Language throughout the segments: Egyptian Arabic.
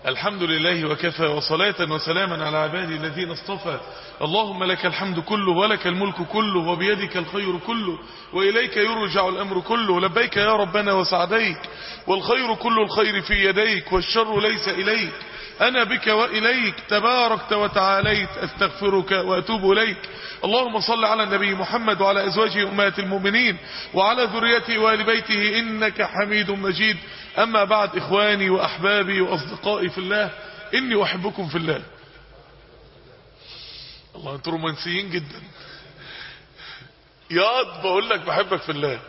الحمد لله وكفى وصلاة وسلاما على عبادي الذين اصطفى اللهم لك الحمد كله ولك الملك كله وبيدك الخير كله وإليك يرجع الأمر كله لبيك يا ربنا وسعديك والخير كل الخير في يديك والشر ليس إليك أنا بك وإليك تباركت وتعاليت أستغفرك وأتوب إليك اللهم صل على النبي محمد وعلى أزواجه أمهات المؤمنين وعلى ذريته وآل بيته إنك حميد مجيد أما بعد إخواني وأحبابي وأصدقائي في الله إني أحبكم في الله الله أنتم رومانسيين جدا ياض بقول لك بحبك في الله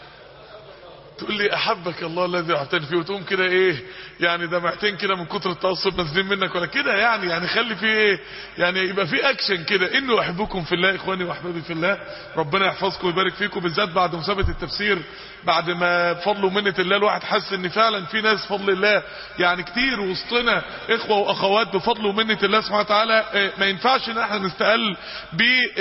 تقول لي احبك الله الذي اعتني فيه وتقوم كده ايه يعني دمعتين كده من كتر التعصب نازلين منك ولا كده يعني يعني خلي فيه ايه يعني يبقى في اكشن كده انه احبكم في الله اخواني واحبابي في الله ربنا يحفظكم ويبارك فيكم بالذات بعد مسابقه التفسير بعد ما بفضل ومنه الله الواحد حس ان فعلا في ناس بفضل الله يعني كتير وسطنا اخوه واخوات بفضل ومنه الله سبحانه وتعالى ما ينفعش ان احنا نستقل ب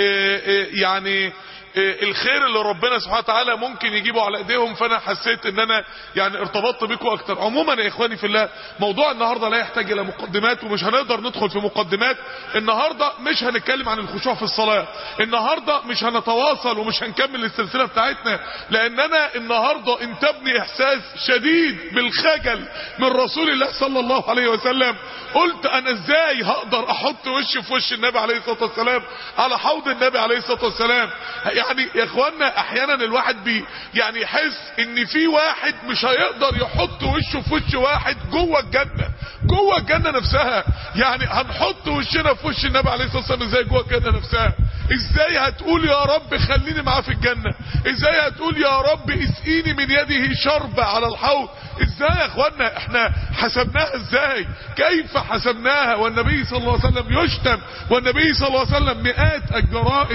يعني الخير اللي ربنا سبحانه وتعالى ممكن يجيبه على ايديهم فانا حسيت ان انا يعني ارتبطت بكم اكتر عموما يا اخواني في الله موضوع النهارده لا يحتاج الى مقدمات ومش هنقدر ندخل في مقدمات النهارده مش هنتكلم عن الخشوع في الصلاه النهارده مش هنتواصل ومش هنكمل السلسله بتاعتنا لان انا النهارده انتابني احساس شديد بالخجل من رسول الله صلى الله عليه وسلم قلت انا ازاي هقدر احط وشي في وش النبي عليه الصلاه والسلام على حوض النبي عليه الصلاه والسلام يعني يا اخوانا احيانا الواحد بي يعني يحس ان في واحد مش هيقدر يحط وشه في وش واحد جوه الجنه جوه الجنه نفسها يعني هنحط وشنا في وش النبي عليه الصلاه والسلام ازاي جوه الجنه نفسها ازاي هتقول يا رب خليني معاه في الجنه ازاي هتقول يا رب اسقيني من يده شربة على الحوض ازاي يا اخوانا احنا حسبناها ازاي كيف حسبناها والنبي صلى الله عليه وسلم يشتم والنبي صلى الله عليه وسلم مئات الجرائد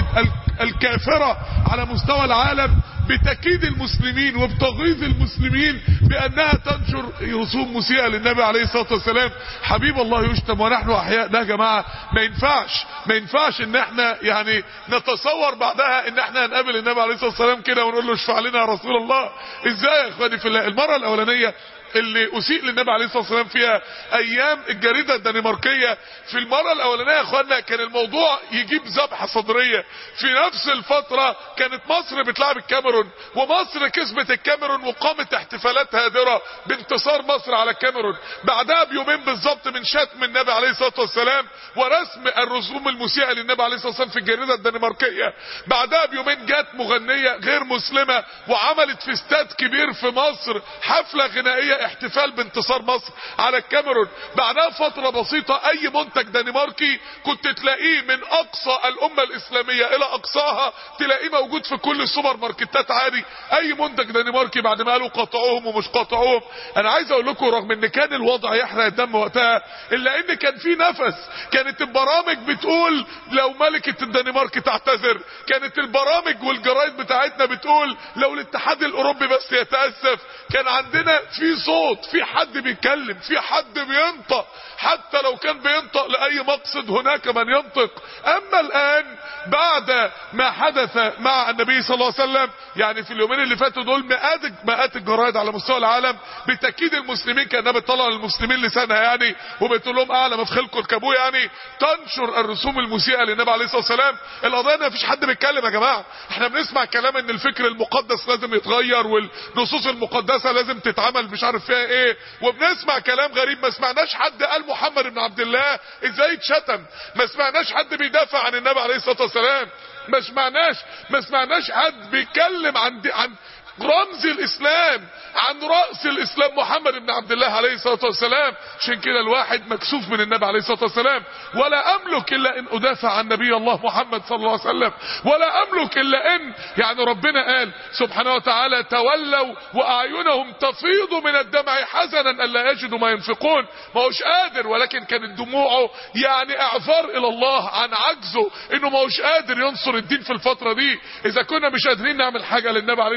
الكافرة على مستوى العالم بتكييد المسلمين وبتغيظ المسلمين بانها تنشر رسوم مسيئة للنبي عليه الصلاة والسلام حبيب الله يشتم ونحن احياء ده يا جماعة ما ينفعش ما ينفعش ان احنا يعني نتصور بعدها ان احنا هنقابل النبي عليه الصلاة والسلام كده ونقول له اشفع لنا يا رسول الله ازاي يا اخواني في الله المرة الاولانية اللي اسيء للنبي عليه الصلاه والسلام فيها ايام الجريده الدنماركيه في المره الاولانيه يا اخوانا كان الموضوع يجيب ذبحه صدريه في نفس الفتره كانت مصر بتلعب الكاميرون ومصر كسبت الكاميرون وقامت احتفالات هادره بانتصار مصر على الكاميرون بعدها بيومين بالظبط من شتم النبي عليه الصلاه والسلام ورسم الرسوم المسيئه للنبي عليه الصلاه والسلام في الجريده الدنماركيه بعدها بيومين جت مغنيه غير مسلمه وعملت في استاد كبير في مصر حفله غنائيه احتفال بانتصار مصر على الكاميرون بعدها فترة بسيطة اي منتج دنماركي كنت تلاقيه من اقصى الامة الاسلامية الى اقصاها تلاقيه موجود في كل السوبر ماركتات عادي اي منتج دنماركي بعد ما قالوا قاطعوهم ومش قاطعوهم انا عايز اقول لكم رغم ان كان الوضع يحرق الدم وقتها الا ان كان في نفس كانت البرامج بتقول لو ملكة الدنمارك تعتذر كانت البرامج والجرايد بتاعتنا بتقول لو الاتحاد الاوروبي بس يتأسف كان عندنا في صوت في حد بيتكلم في حد بينطق حتى لو كان بينطق لأي مقصد هناك من ينطق أما الآن بعد ما حدث مع النبي صلى الله عليه وسلم يعني في اليومين اللي فاتوا دول مئات مئات الجرائد على مستوى العالم بتأكيد المسلمين كأنها بتطلع للمسلمين لسانها يعني وبتقول لهم اعلى ما في خلقه الكابو يعني تنشر الرسوم المسيئة للنبي عليه الصلاة والسلام القضية ان مفيش حد بيتكلم يا جماعة احنا بنسمع كلام ان الفكر المقدس لازم يتغير والنصوص المقدسة لازم تتعمل مش عارف فيها ايه وبنسمع كلام غريب ما سمعناش حد قال محمد بن عبد الله ازاي اتشتم ما سمعناش حد بيدافع عن النبي عليه الصلاه والسلام ما سمعناش ما سمعناش حد بيتكلم عن عن رمز الاسلام عن رأس الاسلام محمد بن عبد الله عليه الصلاة والسلام عشان كده الواحد مكسوف من النبي عليه الصلاة والسلام ولا املك الا ان ادافع عن نبي الله محمد صلى الله عليه وسلم ولا املك الا ان يعني ربنا قال سبحانه وتعالى تولوا واعينهم تفيض من الدمع حزنا الا يجدوا ما ينفقون ما هوش قادر ولكن كانت دموعه يعني اعذار الى الله عن عجزه انه ما هوش قادر ينصر الدين في الفترة دي اذا كنا مش قادرين نعمل حاجة للنبي عليه الصلاة والسلام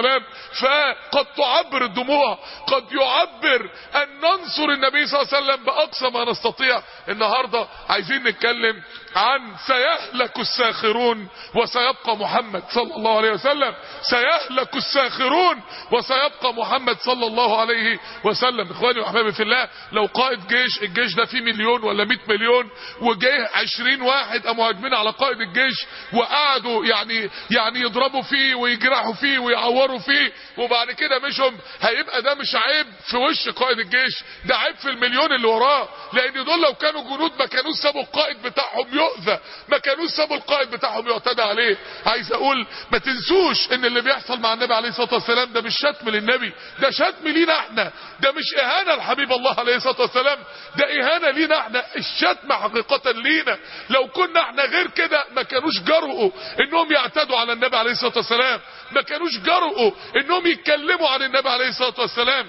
والسلام فقد تعبر الدموع قد يعبر ان ننصر النبي صلى الله عليه وسلم باقصى ما نستطيع النهارده عايزين نتكلم عن سيهلك الساخرون وسيبقى محمد صلى الله عليه وسلم سيهلك الساخرون وسيبقى محمد صلى الله عليه وسلم اخواني واحبابي في الله لو قائد جيش الجيش ده فيه مليون ولا 100 مليون وجه 20 واحد قاموا هاجمين على قائد الجيش وقعدوا يعني يعني يضربوا فيه ويجرحوا فيه ويعوروا فيه وبعد كده مشهم هيبقى ده مش عيب في وش قائد الجيش ده عيب في المليون اللي وراه لان دول لو كانوا جنود ما كانوش سابوا القائد بتاعهم يؤذى ما كانوش سابوا القائد بتاعهم يعتدى عليه عايز اقول ما تنسوش ان اللي بيحصل مع النبي عليه الصلاه والسلام ده مش شتم للنبي ده شتم لينا احنا ده مش اهانه لحبيب الله عليه الصلاه والسلام ده اهانه لينا احنا الشتم حقيقه لينا لو كنا احنا غير كده ما كانوش جرؤوا انهم يعتدوا على النبي عليه الصلاه والسلام ما كانوش جرؤوا انهم يتكلموا عن النبي عليه الصلاه والسلام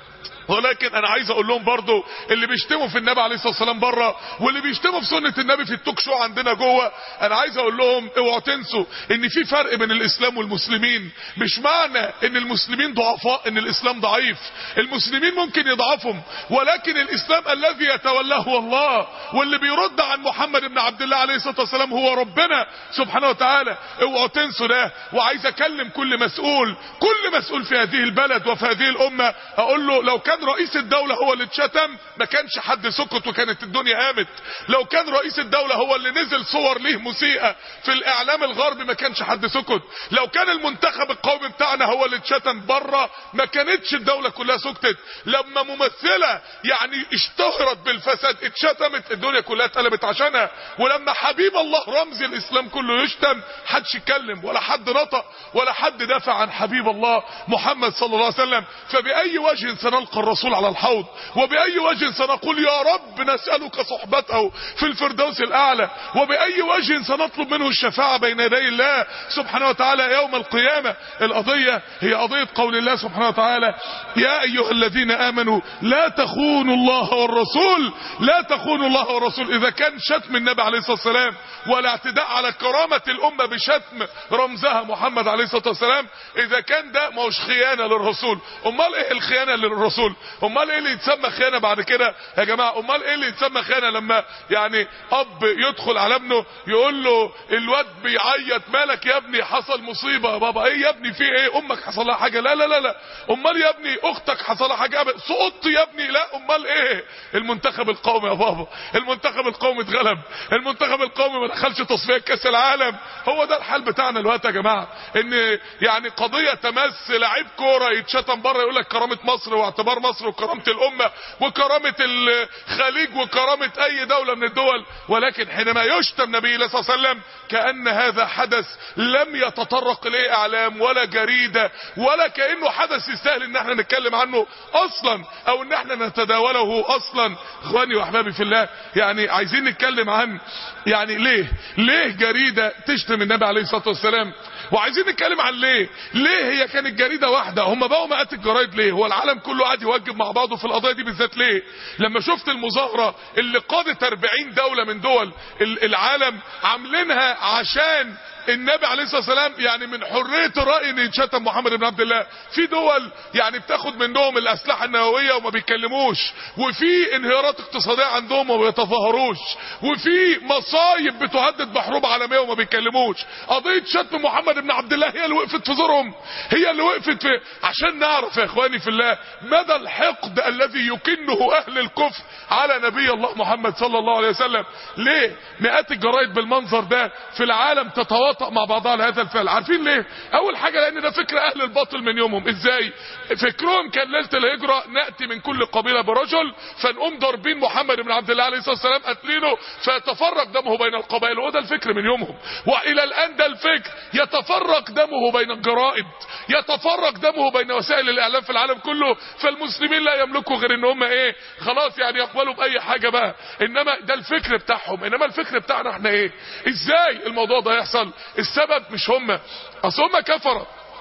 ولكن انا عايز اقول لهم برضو اللي بيشتموا في النبي عليه الصلاه والسلام بره واللي بيشتموا في سنه النبي في التوك شو عندنا جوه انا عايز اقول لهم اوعوا تنسوا ان في فرق بين الاسلام والمسلمين مش معنى ان المسلمين ضعفاء ان الاسلام ضعيف المسلمين ممكن يضعفهم ولكن الاسلام الذي يتولاه هو الله واللي بيرد عن محمد بن عبد الله عليه الصلاه والسلام هو ربنا سبحانه وتعالى اوعوا تنسوا ده وعايز اكلم كل مسؤول كل مسؤول في هذه البلد وفي هذه الامه اقول له لو كان رئيس الدولة هو اللي اتشتم ما كانش حد سكت وكانت الدنيا قامت لو كان رئيس الدولة هو اللي نزل صور ليه مسيئة في الاعلام الغربي ما كانش حد سكت لو كان المنتخب القومي بتاعنا هو اللي اتشتم بره ما كانتش الدولة كلها سكتت لما ممثلة يعني اشتهرت بالفساد اتشتمت الدنيا كلها اتقلبت عشانها ولما حبيب الله رمز الاسلام كله يشتم حدش يتكلم ولا حد نطق ولا حد دافع عن حبيب الله محمد صلى الله عليه وسلم فبأي وجه سنلقى الرسول على الحوض وبأي وجه سنقول يا رب نسألك صحبته في الفردوس الأعلى وبأي وجه سنطلب منه الشفاعة بين يدي الله سبحانه وتعالى يوم القيامة القضية هي قضية قول الله سبحانه وتعالى يا أيها الذين آمنوا لا تخونوا الله والرسول لا تخونوا الله والرسول إذا كان شتم النبي عليه الصلاة والسلام ولا اعتداء على كرامة الأمة بشتم رمزها محمد عليه الصلاة والسلام إذا كان ده مش خيانة للرسول أمال إيه الخيانة للرسول امال ايه اللي يتسمى خيانه بعد كده يا جماعه امال ايه اللي يتسمى خيانه لما يعني اب يدخل على ابنه يقول له الواد بيعيط مالك يا ابني حصل مصيبه يا بابا ايه يا ابني في ايه امك حصل لها حاجه لا لا لا لا امال يا ابني اختك حصل لها حاجه سقطت يا ابني لا امال ايه المنتخب القومي يا بابا المنتخب القومي اتغلب المنتخب القومي ما دخلش تصفيه كاس العالم هو ده الحال بتاعنا دلوقتي يا جماعه ان يعني قضيه تمس لعيب كوره يتشتم بره يقول لك كرامه مصر واعتبار مصر وكرامة الأمة وكرامة الخليج وكرامة أي دولة من الدول ولكن حينما يشتم نبي الله صلى الله عليه وسلم كأن هذا حدث لم يتطرق إليه إعلام ولا جريدة ولا كأنه حدث يستاهل إن احنا نتكلم عنه أصلا أو إن احنا نتداوله أصلا إخواني وأحبابي في الله يعني عايزين نتكلم عن يعني ليه ليه جريدة تشتم النبي عليه الصلاة والسلام وعايزين نتكلم عن ليه ليه هي كانت جريدة واحدة هم بقوا مئات الجرايد ليه هو العالم كله قاعد يوجب مع بعضه في القضايا دي بالذات ليه لما شفت المظاهرة اللي قادت 40 دولة من دول العالم عاملينها عشان النبي عليه الصلاه والسلام يعني من حريه الراي ان يتشتم محمد بن عبد الله في دول يعني بتاخد منهم الاسلحه النوويه وما بيتكلموش وفي انهيارات اقتصاديه عندهم وما بيتظاهروش وفي مصايب بتهدد بحروب عالميه وما بيتكلموش قضيه شتم محمد بن عبد الله هي اللي وقفت في زورهم هي اللي وقفت في عشان نعرف يا اخواني في الله مدى الحقد الذي يكنه اهل الكفر على نبي الله محمد صلى الله عليه وسلم ليه مئات الجرايد بالمنظر ده في العالم تتواصل تتواطأ مع بعضها على هذا الفعل عارفين ليه اول حاجة لان ده فكر اهل الباطل من يومهم ازاي فكرهم كان ليلة الهجرة نأتي من كل قبيلة برجل فنقوم ضاربين محمد بن عبد الله عليه الصلاة والسلام قتلينه فيتفرق دمه بين القبائل وده الفكر من يومهم والى الان ده الفكر يتفرق دمه بين الجرائد يتفرق دمه بين وسائل الاعلام في العالم كله فالمسلمين لا يملكوا غير ان هم ايه خلاص يعني يقبلوا باي حاجة بقى انما ده الفكر بتاعهم انما الفكر بتاعنا احنا ايه ازاي الموضوع ده يحصل السبب مش هم اصل هم كفرة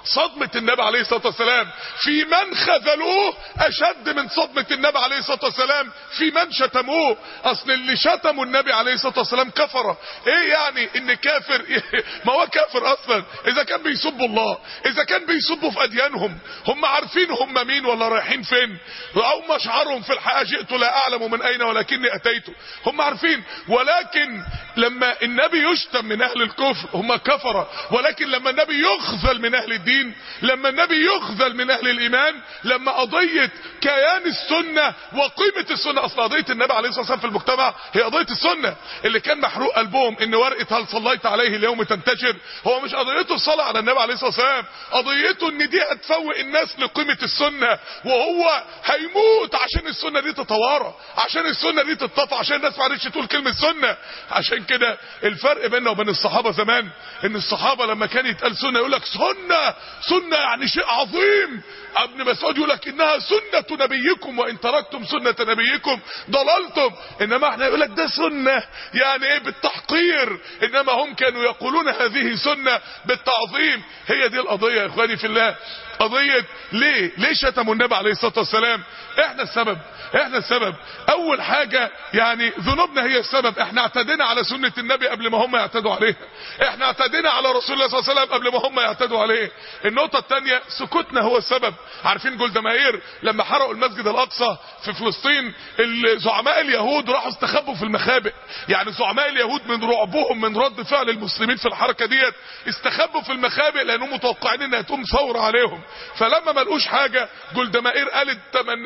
صدمة النبي عليه الصلاة والسلام في من خذلوه اشد من صدمة النبي عليه الصلاة والسلام في من شتموه اصل اللي شتموا النبي عليه الصلاة والسلام كفر ايه يعني ان كافر ما هو كافر اصلا اذا كان بيسبوا الله اذا كان بيسبوا في اديانهم هم عارفين هم مين ولا رايحين فين او مشعرهم في الحياة جئت لا اعلم من اين ولكني اتيت هم عارفين ولكن لما النبي يشتم من اهل الكفر هم كفرة ولكن لما النبي يخذل من اهل الدين لما النبي يخذل من اهل الايمان لما قضية كيان السنة وقيمة السنة اصل قضية النبي عليه الصلاة والسلام في المجتمع هي قضية السنة اللي كان محروق قلبهم ان ورقة هل صليت عليه اليوم تنتشر هو مش قضيته الصلاة على النبي عليه الصلاة والسلام قضيته ان دي هتفوق الناس لقيمة السنة وهو هيموت عشان السنة دي تتوارى عشان السنة دي تتطفى عشان الناس ما عرفتش تقول كلمة سنة عشان كده الفرق بيننا وبين الصحابة زمان ان الصحابة لما كان يتقال سنة يقول لك سنة سنة يعني شيء عظيم ابن مسعود يقول لك انها سنة نبيكم وان تركتم سنة نبيكم ضللتم انما احنا يقول لك ده سنة يعني ايه بالتحقير انما هم كانوا يقولون هذه سنة بالتعظيم هي دي القضية يا اخواني في الله قضية ليه ليه شتموا النبي عليه الصلاة والسلام احنا السبب احنا السبب اول حاجة يعني ذنوبنا هي السبب احنا اعتدينا على سنة النبي قبل ما هم يعتدوا عليها احنا اعتدينا على رسول الله صلى الله عليه وسلم قبل ما هم يعتدوا عليه النقطة الثانية سكوتنا هو السبب عارفين جولدا مائير لما حرقوا المسجد الاقصى في فلسطين زعماء اليهود راحوا استخبوا في المخابئ يعني زعماء اليهود من رعبهم من رد فعل المسلمين في الحركة ديت استخبوا في المخابئ لانهم متوقعين انها تقوم ثورة عليهم فلما ما لقوش حاجة جولدا مائير قالت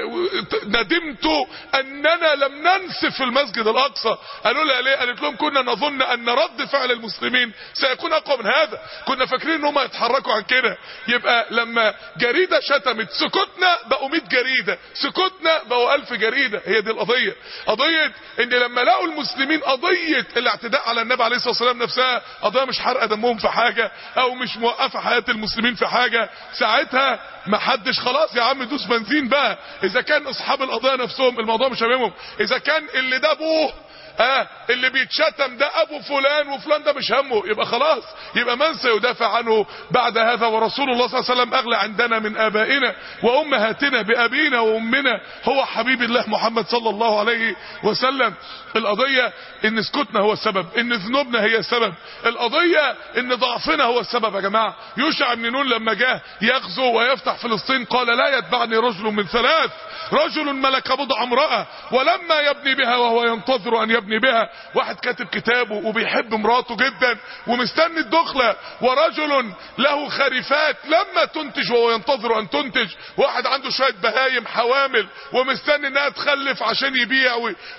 ندمت اننا لم ننسف المسجد الاقصى قالوا لها ليه قالت لهم كنا نظن ان رد فعل المسلمين سيكون اقوى من هذا كنا فاكرين ان هم يتحركوا عن كده يبقى لما جريدة شتمت سكوتنا بقوا 100 جريدة سكوتنا بقوا 1000 جريدة هي دي القضية قضية ان لما لقوا المسلمين قضية الاعتداء على النبي عليه الصلاة والسلام نفسها قضية مش حرقة دمهم في حاجة او مش موقفة حياة المسلمين في حاجة ساعتها ما حدش خلاص يا عم دوس بنزين بقى اذا كان اصحاب القضايا نفسهم الموضوع مش هممهم اذا كان اللي ده ابوه اه اللي بيتشتم ده ابو فلان وفلان ده مش همه يبقى خلاص يبقى من سيدافع عنه بعد هذا ورسول الله صلى الله عليه وسلم اغلى عندنا من ابائنا وامهاتنا بابينا وامنا هو حبيب الله محمد صلى الله عليه وسلم القضية ان سكوتنا هو السبب ان ذنوبنا هي السبب القضية ان ضعفنا هو السبب يا جماعة يوشع بن نون لما جاء يغزو ويفتح فلسطين قال لا يتبعني رجل من ثلاث رجل ملك بضع امرأة ولما يبني بها وهو ينتظر ان يبني بها واحد كاتب كتابه وبيحب مراته جدا ومستني الدخلة ورجل له خريفات لما تنتج وهو ينتظر ان تنتج واحد عنده شوية بهايم حوامل ومستني انها تخلف عشان يبيع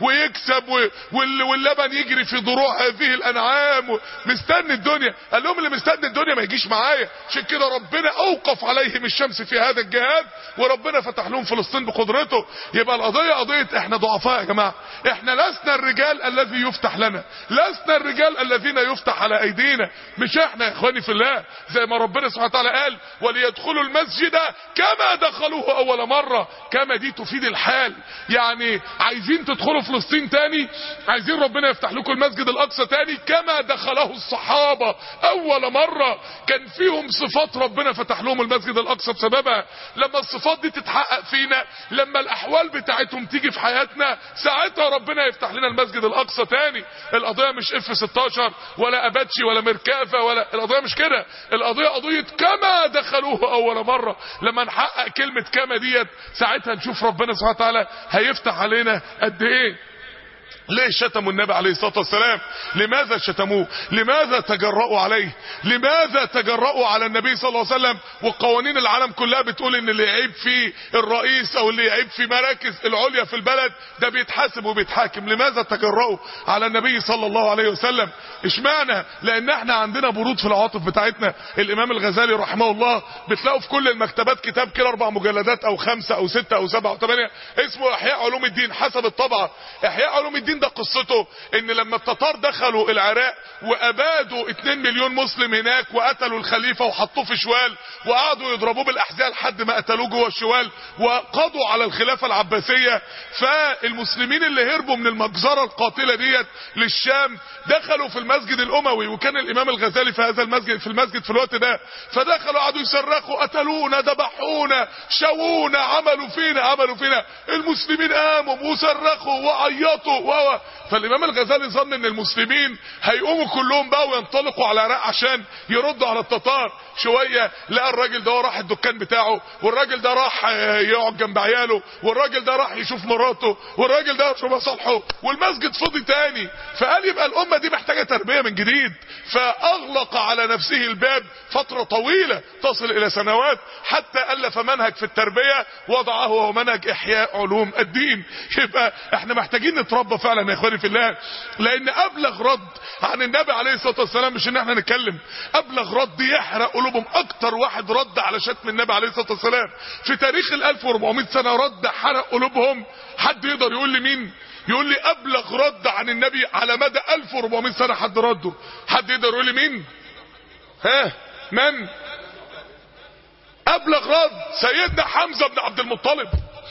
ويكسب واللبن يجري في ضروع هذه الانعام مستني الدنيا قال لهم اللي مستني الدنيا ما يجيش معايا عشان كده ربنا اوقف عليهم الشمس في هذا الجهاد وربنا فتح لهم فلسطين بقدرته يبقى القضية قضية احنا ضعفاء يا جماعة احنا لسنا الرجال الذي يفتح لنا لسنا الرجال الذين يفتح على ايدينا مش احنا يا اخواني في الله زي ما ربنا سبحانه وتعالى قال وليدخلوا المسجد كما دخلوه اول مرة كما دي تفيد الحال يعني عايزين تدخلوا فلسطين تاني عايزين ربنا يفتح لكم المسجد الاقصى تاني كما دخله الصحابة اول مرة كان فيهم صفات ربنا فتح لهم المسجد الاقصى بسببها لما الصفات دي تتحقق فينا لما الاحوال بتاعتهم تيجي في حياتنا ساعتها ربنا يفتح لنا المسجد الاقصى تاني القضية مش اف 16 ولا اباتشي ولا مركافة ولا القضية مش كده القضية قضية كما دخلوه اول مرة لما نحقق كلمة كما ديت ساعتها نشوف ربنا سبحانه وتعالى هيفتح علينا قد ايه ليه شتموا النبي عليه الصلاة والسلام لماذا شتموه لماذا تجرؤوا عليه لماذا تجرؤوا على النبي صلى الله عليه وسلم وقوانين العالم كلها بتقول ان اللي يعيب فيه الرئيس او اللي يعيب في مراكز العليا في البلد ده بيتحاسب وبيتحاكم لماذا تجرؤوا على النبي صلى الله عليه وسلم اشمعنى لان احنا عندنا برود في العواطف بتاعتنا الامام الغزالي رحمه الله بتلاقوا في كل المكتبات كتاب كده اربع مجلدات او خمسة او ستة او سبعة او ثمانية اسمه احياء علوم الدين حسب الطبعة احياء علوم الدين الدين ده قصته ان لما التتار دخلوا العراق وابادوا 2 مليون مسلم هناك وقتلوا الخليفة وحطوه في شوال وقعدوا يضربوه بالاحذية لحد ما قتلوه جوه الشوال وقضوا على الخلافة العباسية فالمسلمين اللي هربوا من المجزرة القاتلة ديت للشام دخلوا في المسجد الاموي وكان الامام الغزالي في هذا المسجد في المسجد في الوقت ده فدخلوا قعدوا يصرخوا قتلونا ذبحونا شوونا عملوا فينا عملوا فينا المسلمين قاموا وصرخوا وعيطوا و فالامام الغزالي ظن ان المسلمين هيقوموا كلهم بقى وينطلقوا على العراق عشان يردوا على التتار شويه لقى الراجل ده راح الدكان بتاعه والراجل ده راح يقعد جنب عياله والراجل ده راح يشوف مراته والراجل ده يشوف مصالحه والمسجد فضي تاني فقال يبقى الامه دي محتاجه تربيه من جديد فاغلق على نفسه الباب فتره طويله تصل الى سنوات حتى الف منهج في التربيه وضعه وهو منهج احياء علوم الدين يبقى احنا محتاجين نتربى فعلا يا اخواني في الله لان ابلغ رد عن النبي عليه الصلاه والسلام مش ان احنا نتكلم ابلغ رد يحرق قلوبهم اكتر واحد رد على شتم النبي عليه الصلاه والسلام في تاريخ ال 1400 سنه رد حرق قلوبهم حد يقدر يقول لي مين يقول لي ابلغ رد عن النبي على مدى 1400 سنه حد رده حد يقدر يقول لي مين ها من ابلغ رد سيدنا حمزه بن عبد المطلب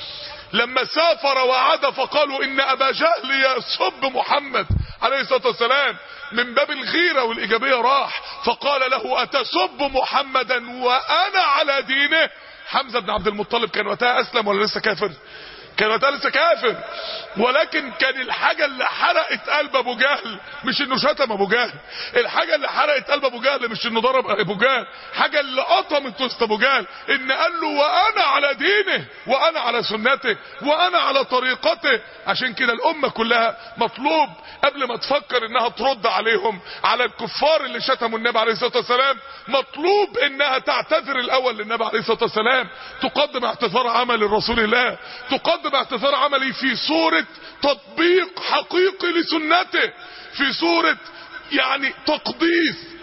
لما سافر وعاد فقالوا ان ابا جهل يسب محمد عليه الصلاه والسلام من باب الغيره والايجابيه راح فقال له اتسب محمدا وانا على دينه حمزه بن عبد المطلب كان وقتها اسلم ولا لسه كافر كان وقتها لسه كافر ولكن كان الحاجة اللي حرقت قلب ابو جهل مش انه شتم ابو جهل الحاجة اللي حرقت قلب ابو جهل مش انه ضرب ابو جهل حاجة اللي قطمت وسط ابو جهل ان قال له وانا على دينه وانا على سنته وانا على طريقته عشان كده الامة كلها مطلوب قبل ما تفكر انها ترد عليهم على الكفار اللي شتموا النبي عليه الصلاة والسلام مطلوب انها تعتذر الاول للنبي عليه الصلاة والسلام تقدم اعتذار عمل لرسول الله تقدم اعتذار عملي في صورة تطبيق حقيقي لسنته في صورة يعني تقديس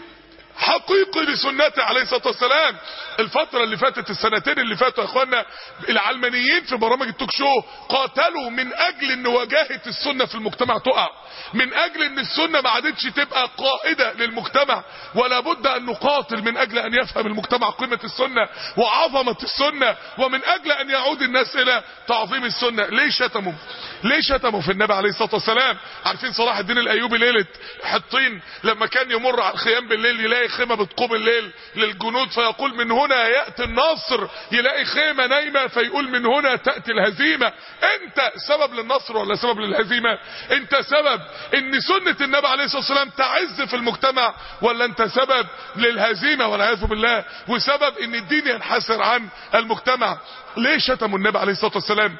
حقيقي لسنته عليه الصلاه والسلام الفتره اللي فاتت السنتين اللي فاتوا يا اخوانا العلمانيين في برامج التوك شو قاتلوا من اجل ان وجاهه السنه في المجتمع تقع من اجل ان السنه ما عادتش تبقى قائده للمجتمع ولا بد ان نقاتل من اجل ان يفهم المجتمع قيمه السنه وعظمه السنه ومن اجل ان يعود الناس الى تعظيم السنه ليه شتموا ليه شتموا في النبي عليه الصلاه والسلام عارفين صلاح الدين الايوبي ليله حطين لما كان يمر على الخيام بالليل يلاقي خيمه بتقوم الليل للجنود فيقول من هنا ياتي النصر يلاقي خيمه نايمه فيقول من هنا تاتي الهزيمه انت سبب للنصر ولا سبب للهزيمه انت سبب ان سنه النبي عليه الصلاه والسلام تعز في المجتمع ولا انت سبب للهزيمه والعياذ بالله وسبب ان الدين ينحسر عن المجتمع ليه شتموا النبي عليه الصلاه والسلام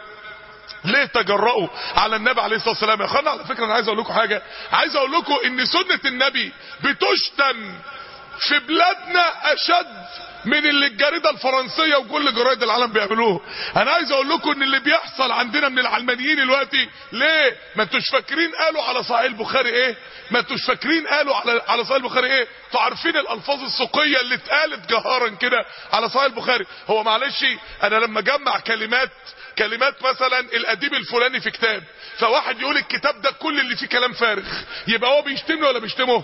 ليه تجرؤوا على النبي عليه الصلاه والسلام يا اخوانا على فكره انا عايز اقول لكم حاجه عايز اقول لكم ان سنه النبي بتشتم في بلادنا اشد من اللي الجريدة الفرنسية وكل جرايد العالم بيعملوه انا عايز اقول لكم ان اللي بيحصل عندنا من العلمانيين دلوقتي ليه ما انتوش فاكرين قالوا على صحيح البخاري ايه ما انتوش فاكرين قالوا على على صحيح البخاري ايه انتوا عارفين الالفاظ السوقيه اللي اتقالت جهارا كده على صحيح البخاري هو معلش انا لما اجمع كلمات كلمات مثلا الاديب الفلاني في كتاب فواحد يقول الكتاب ده كل اللي فيه كلام فارغ يبقى هو بيشتمني ولا بيشتمه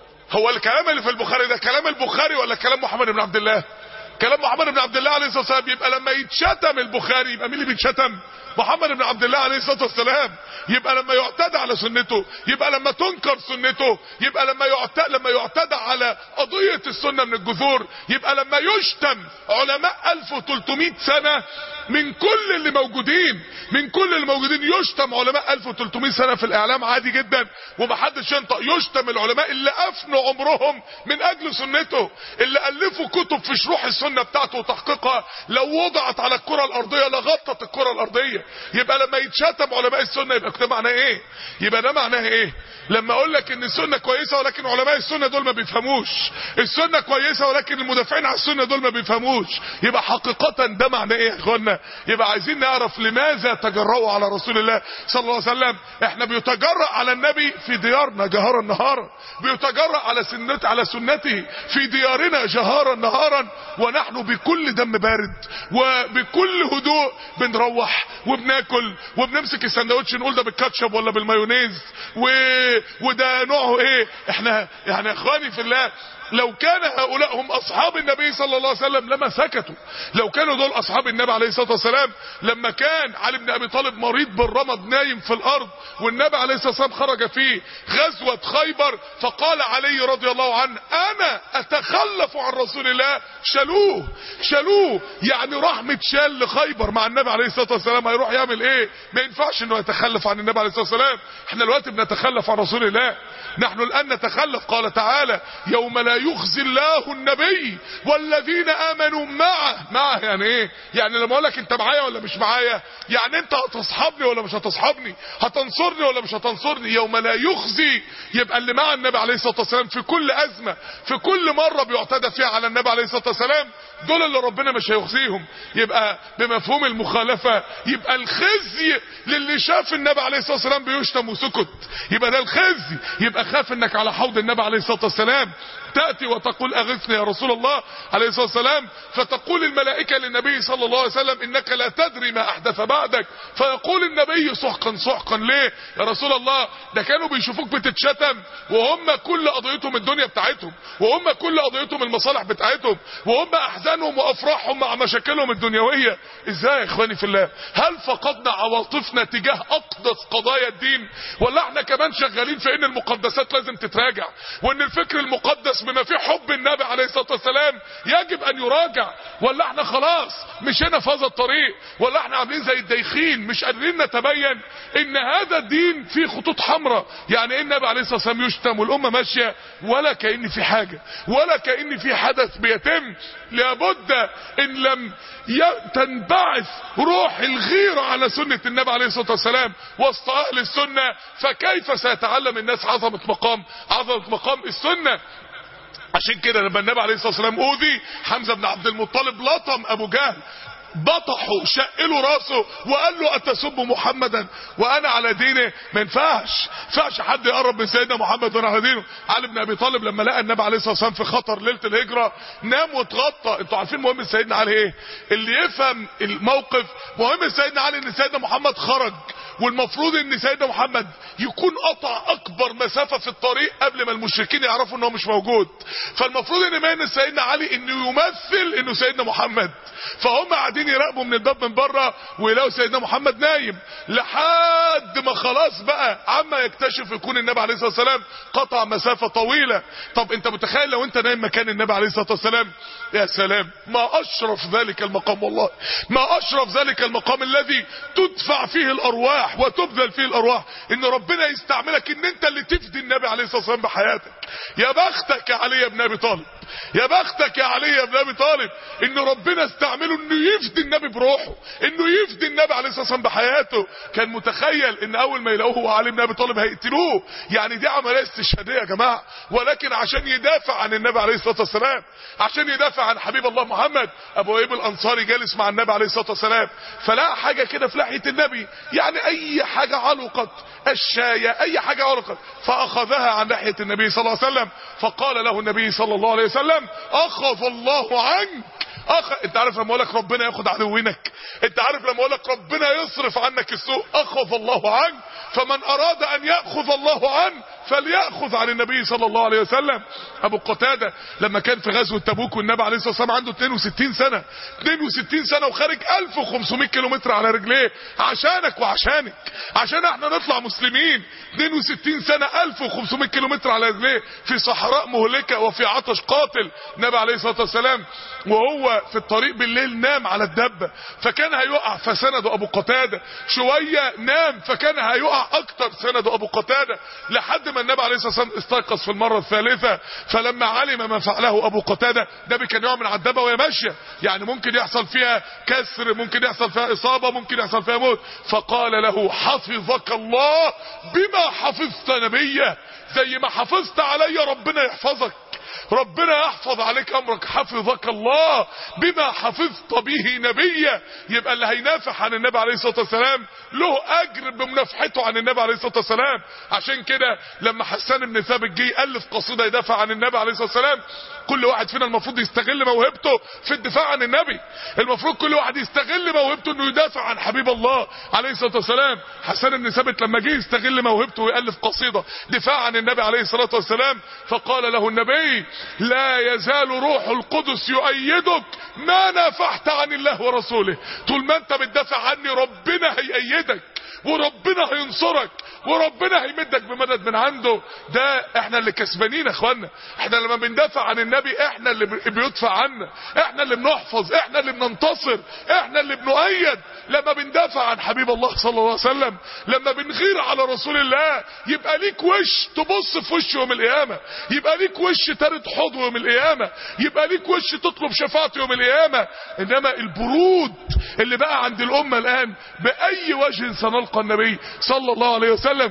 هو الكلام اللي في البخاري ده كلام البخاري ولا كلام محمد بن عبد الله كلام محمد بن عبد الله عليه الصلاه والسلام يبقى لما يتشتم البخاري يبقى مين اللي بيتشتم محمد بن عبد الله عليه الصلاه والسلام يبقى لما يعتدى على سنته يبقى لما تنكر سنته يبقى لما يعتدى لما يعتدى على قضيه السنه من الجذور يبقى لما يشتم علماء 1300 سنه من كل اللي موجودين من كل اللي موجودين يشتم علماء 1300 سنه في الاعلام عادي جدا ومحدش ينطق يشتم العلماء اللي افنوا عمرهم من اجل سنته اللي الفوا كتب في شروح السنه بتاعته وتحقيقها لو وضعت على الكره الارضيه لغطت الكره الارضيه يبقى لما يتشتم علماء السنه يبقى ده معناه ايه يبقى ده معناه ايه لما اقول لك ان السنه كويسه ولكن علماء السنه دول ما بيفهموش السنه كويسه ولكن المدافعين على السنه دول ما بيفهموش يبقى حقيقه ده معناه ايه يا اخوانا يبقى عايزين نعرف لماذا تجرؤوا على رسول الله صلى الله عليه وسلم احنا بيتجرأ على النبي في ديارنا جهارا نهارا بيتجرأ على سنة على سنته في ديارنا جهارا نهارا ونحن بكل دم بارد وبكل هدوء بنروح وبناكل وبنمسك السندوتش نقول ده بالكاتشب ولا بالمايونيز و... وده نوعه ايه احنا يعني يا اخواني في الله لو كان هؤلاء هم اصحاب النبي صلى الله عليه وسلم لما سكتوا لو كانوا دول اصحاب النبي عليه الصلاه والسلام لما كان علي بن ابي طالب مريض بالرمد نايم في الارض والنبي عليه الصلاه والسلام خرج في غزوه خيبر فقال علي رضي الله عنه انا اتخلف عن رسول الله شالوه شالوه يعني راح متشال لخيبر مع النبي عليه الصلاه والسلام هيروح يعمل ايه ما ينفعش انه يتخلف عن النبي عليه الصلاه والسلام احنا دلوقتي بنتخلف عن رسول الله نحن الان نتخلف قال تعالى يوم لا يخزي الله النبي والذين امنوا معه معه يعني ايه يعني لما اقول لك انت معايا ولا مش معايا يعني انت هتصحبني ولا مش هتصحبني هتنصرني ولا مش هتنصرني يوم لا يخزي يبقى اللي مع النبي عليه الصلاه والسلام في كل ازمه في كل مره بيعتدى فيها على النبي عليه الصلاه والسلام دول اللي ربنا مش هيخزيهم يبقى بمفهوم المخالفه يبقى الخزي للي شاف النبي عليه الصلاه والسلام بيشتم وسكت يبقى ده الخزي يبقى خاف انك على حوض النبي عليه الصلاه والسلام تأتي وتقول أغثني يا رسول الله عليه الصلاة والسلام فتقول الملائكة للنبي صلى الله عليه وسلم إنك لا تدري ما أحدث بعدك فيقول النبي سحقا سحقا ليه يا رسول الله ده كانوا بيشوفوك بتتشتم وهم كل قضيتهم الدنيا بتاعتهم وهم كل قضيتهم المصالح بتاعتهم وهم أحزانهم وأفراحهم مع مشاكلهم الدنيوية إزاي يا إخواني في الله هل فقدنا عواطفنا تجاه أقدس قضايا الدين ولا احنا كمان شغالين في إن المقدسات لازم تتراجع وإن الفكر المقدس بما فيه حب النبي عليه الصلاه والسلام يجب ان يراجع ولا احنا خلاص مشينا في هذا الطريق ولا احنا عاملين زي الدايخين مش قادرين نتبين ان هذا الدين فيه خطوط حمراء يعني ايه النبي عليه الصلاه والسلام يشتم والامه ماشيه ولا كان في حاجه ولا كان في حدث بيتم لابد ان لم تنبعث روح الغيره على سنه النبي عليه الصلاه والسلام وسط اهل السنه فكيف سيتعلم الناس عظمه مقام عظمه مقام السنه عشان كده لما النبي عليه الصلاه والسلام اوذي حمزه بن عبد المطلب لطم ابو جهل بطحه شق له راسه وقال له اتسب محمدا وانا على دينه ما ينفعش ينفعش حد يقرب من سيدنا محمد وانا على دينه علي بن ابي طالب لما لقى النبي عليه الصلاه والسلام في خطر ليله الهجره نام واتغطى انتوا عارفين مهم سيدنا علي ايه اللي يفهم الموقف مهم سيدنا علي ان سيدنا محمد خرج والمفروض ان سيدنا محمد يكون قطع اكبر مسافة في الطريق قبل ما المشركين يعرفوا انه مش موجود فالمفروض ان بين سيدنا علي انه يمثل انه سيدنا محمد فهم قاعدين يراقبوا من الباب من بره ويلاقوا سيدنا محمد نايم لحد ما خلاص بقى عما يكتشف يكون النبي عليه الصلاه والسلام قطع مسافه طويله طب انت متخيل لو انت نايم مكان النبي عليه الصلاه والسلام يا سلام ما اشرف ذلك المقام والله ما اشرف ذلك المقام الذي تدفع فيه الارواح وتبذل فيه الارواح ان ربنا يستعملك ان انت اللي تفدي النبي عليه الصلاه والسلام بحياتك يا بختك يا علي بن ابي طالب يا بختك يا علي بن ابي طالب ان ربنا استعمله انه يفدي النبي بروحه انه يفدي النبي عليه الصلاه والسلام بحياته كان متخيل ان اول ما يلاقوه هو علي بن ابي طالب هيقتلوه يعني دي عمليه استشهاديه يا جماعه ولكن عشان يدافع عن النبي عليه الصلاه والسلام عشان يدافع عن حبيب الله محمد ابو ايوب الانصاري جالس مع النبي عليه الصلاه والسلام فلقى حاجه كده في لحيه النبي يعني اي حاجه علقت الشايه اي حاجه علقت فاخذها عن لحيه النبي صلى الله عليه وسلم فقال له النبي صلى الله عليه وسلم اخذ الله عنك أخ... انت عارف لما اقول لك ربنا ياخد عدوينك انت عارف لما اقول لك ربنا يصرف عنك السوء اخذ الله عنك فمن اراد ان ياخذ الله عنه فليأخذ عن النبي صلى الله عليه وسلم ابو قتادة لما كان في غزوة تبوك والنبي عليه الصلاة والسلام عنده 62 سنة 62 سنة وخارج 1500 كيلومتر على رجليه عشانك وعشانك عشان احنا نطلع مسلمين 62 سنة 1500 كيلومتر على رجليه في صحراء مهلكة وفي عطش قاتل النبي عليه الصلاة والسلام وهو في الطريق بالليل نام على الدبة فكان هيقع فسنده ابو قتادة شوية نام فكان هيقع اكتر سنده ابو قتادة لحد ما النبي عليه الصلاة والسلام استيقظ في المرة الثالثة فلما علم ما فعله ابو قتادة ده كان يقع من على الدبة وهي ماشية يعني ممكن يحصل فيها كسر ممكن يحصل فيها اصابة ممكن يحصل فيها موت فقال له حفظك الله بما حفظت نبيه زي ما حافظت عليا ربنا يحفظك ربنا يحفظ عليك امرك حفظك الله بما حفظت به نبيا يبقى اللي هينافح عن النبي عليه الصلاه والسلام له اجر بمنافحته عن النبي عليه الصلاه والسلام عشان كده لما حسان بن ثابت جه الف قصيده يدافع عن النبي عليه الصلاه والسلام كل واحد فينا المفروض يستغل موهبته في الدفاع عن النبي المفروض كل واحد يستغل موهبته انه يدافع عن حبيب الله عليه الصلاه والسلام حسان بن ثابت لما جه يستغل موهبته ويالف قصيده دفاع عن النبي عليه الصلاه والسلام فقال له النبي لا يزال روح القدس يؤيدك ما نافحت عن الله ورسوله طول ما انت بتدافع عني ربنا هيأيدك وربنا هينصرك وربنا هيمدك بمدد من عنده ده احنا اللي كسبانين يا اخوانا احنا لما بندافع عن النبي احنا اللي بيدفع عنا احنا اللي بنحفظ احنا اللي بننتصر احنا اللي بنؤيد لما بندافع عن حبيب الله صلى الله عليه وسلم لما بنغير على رسول الله يبقى ليك وش تبص في وش يوم القيامه يبقى ليك وش ترد حوضه يوم القيامه يبقى ليك وش تطلب شفاعته يوم القيامه انما البرود اللي بقى عند الامه الان باي وجه سنلقى النبي صلى الله عليه وسلم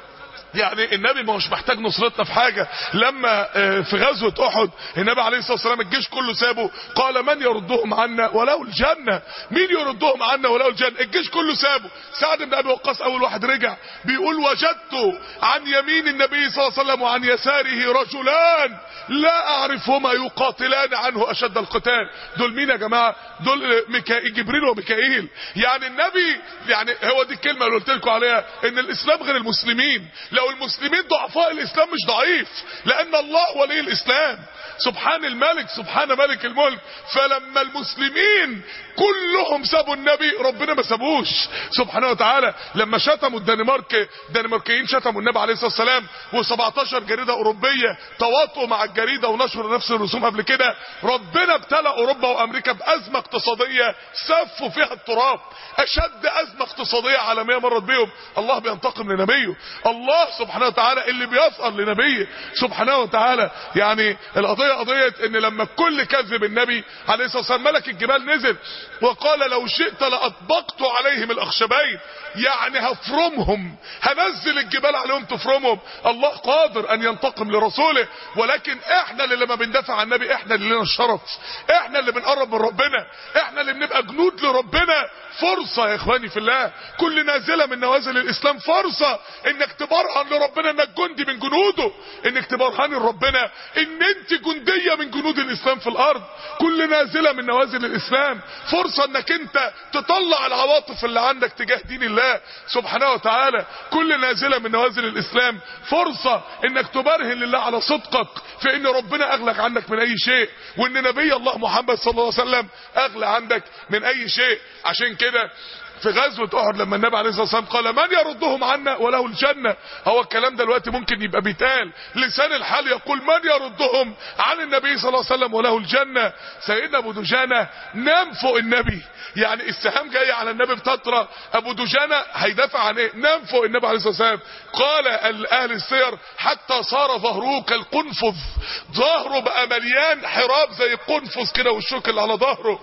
يعني النبي ما هوش محتاج نصرتنا في حاجة لما في غزوة احد النبي عليه الصلاة والسلام الجيش كله سابه قال من يردهم عنا ولو الجنة مين يردهم عنا ولو الجنة الجيش كله سابه سعد بن ابي وقاص اول واحد رجع بيقول وجدت عن يمين النبي صلى الله عليه وسلم وعن يساره رجلان لا اعرفهما يقاتلان عنه اشد القتال دول مين يا جماعة دول ميكائيل جبريل وميكائيل يعني النبي يعني هو دي الكلمة اللي قلت لكم عليها ان الاسلام غير المسلمين لو المسلمين ضعفاء الاسلام مش ضعيف لان الله ولي الاسلام سبحان الملك سبحان ملك الملك فلما المسلمين كلهم سابوا النبي ربنا ما سابوش سبحانه وتعالى لما شتموا الدنمارك الدنماركيين شتموا النبي عليه الصلاه والسلام و17 جريده اوروبيه تواطؤوا مع الجريده ونشروا نفس الرسوم قبل كده ربنا ابتلى اوروبا وامريكا بازمه اقتصاديه سفوا فيها التراب اشد ازمه اقتصاديه عالميه مرت بيهم الله بينتقم لنبيه الله سبحانه وتعالى اللي بيفقر لنبيه سبحانه وتعالى يعني القضيه قضيه ان لما الكل كذب النبي عليه الصلاه والسلام ملك الجبال نزل وقال لو شئت لأطبقت عليهم الأخشبين يعني هفرمهم هنزل الجبال عليهم تفرمهم الله قادر أن ينتقم لرسوله ولكن احنا اللي لما بندافع عن النبي احنا اللي لنا الشرف احنا اللي بنقرب من ربنا احنا اللي بنبقى جنود لربنا فرصة يا اخواني في الله كل نازلة من نوازل الاسلام فرصة انك تبرهن لربنا انك جندي من جنوده انك تبرهن لربنا ان انت جندية من جنود الاسلام في الارض كل نازلة من نوازل الاسلام فرصة انك انت تطلع العواطف اللي عندك تجاه دين الله سبحانه وتعالى كل نازلة من نوازل الاسلام فرصة انك تبرهن لله على صدقك في ان ربنا اغلى عنك من اي شيء وان نبي الله محمد صلى الله عليه وسلم اغلى عندك من اي شيء عشان كده في غزوة احد لما النبي عليه الصلاة والسلام قال من يردهم عنا وله الجنة هو الكلام ده دلوقتي ممكن يبقى بيتقال لسان الحال يقول من يردهم عن النبي صلى الله عليه وسلم وله الجنة سيدنا ابو دجانة نام فوق النبي يعني السهام جاية على النبي بتطرى ابو دجانة هيدافع عن ايه نام فوق النبي عليه الصلاة والسلام قال اهل السير حتى صار ظهره كالقنفذ ظهره بقى مليان حراب زي القنفذ كده والشوك اللي على ظهره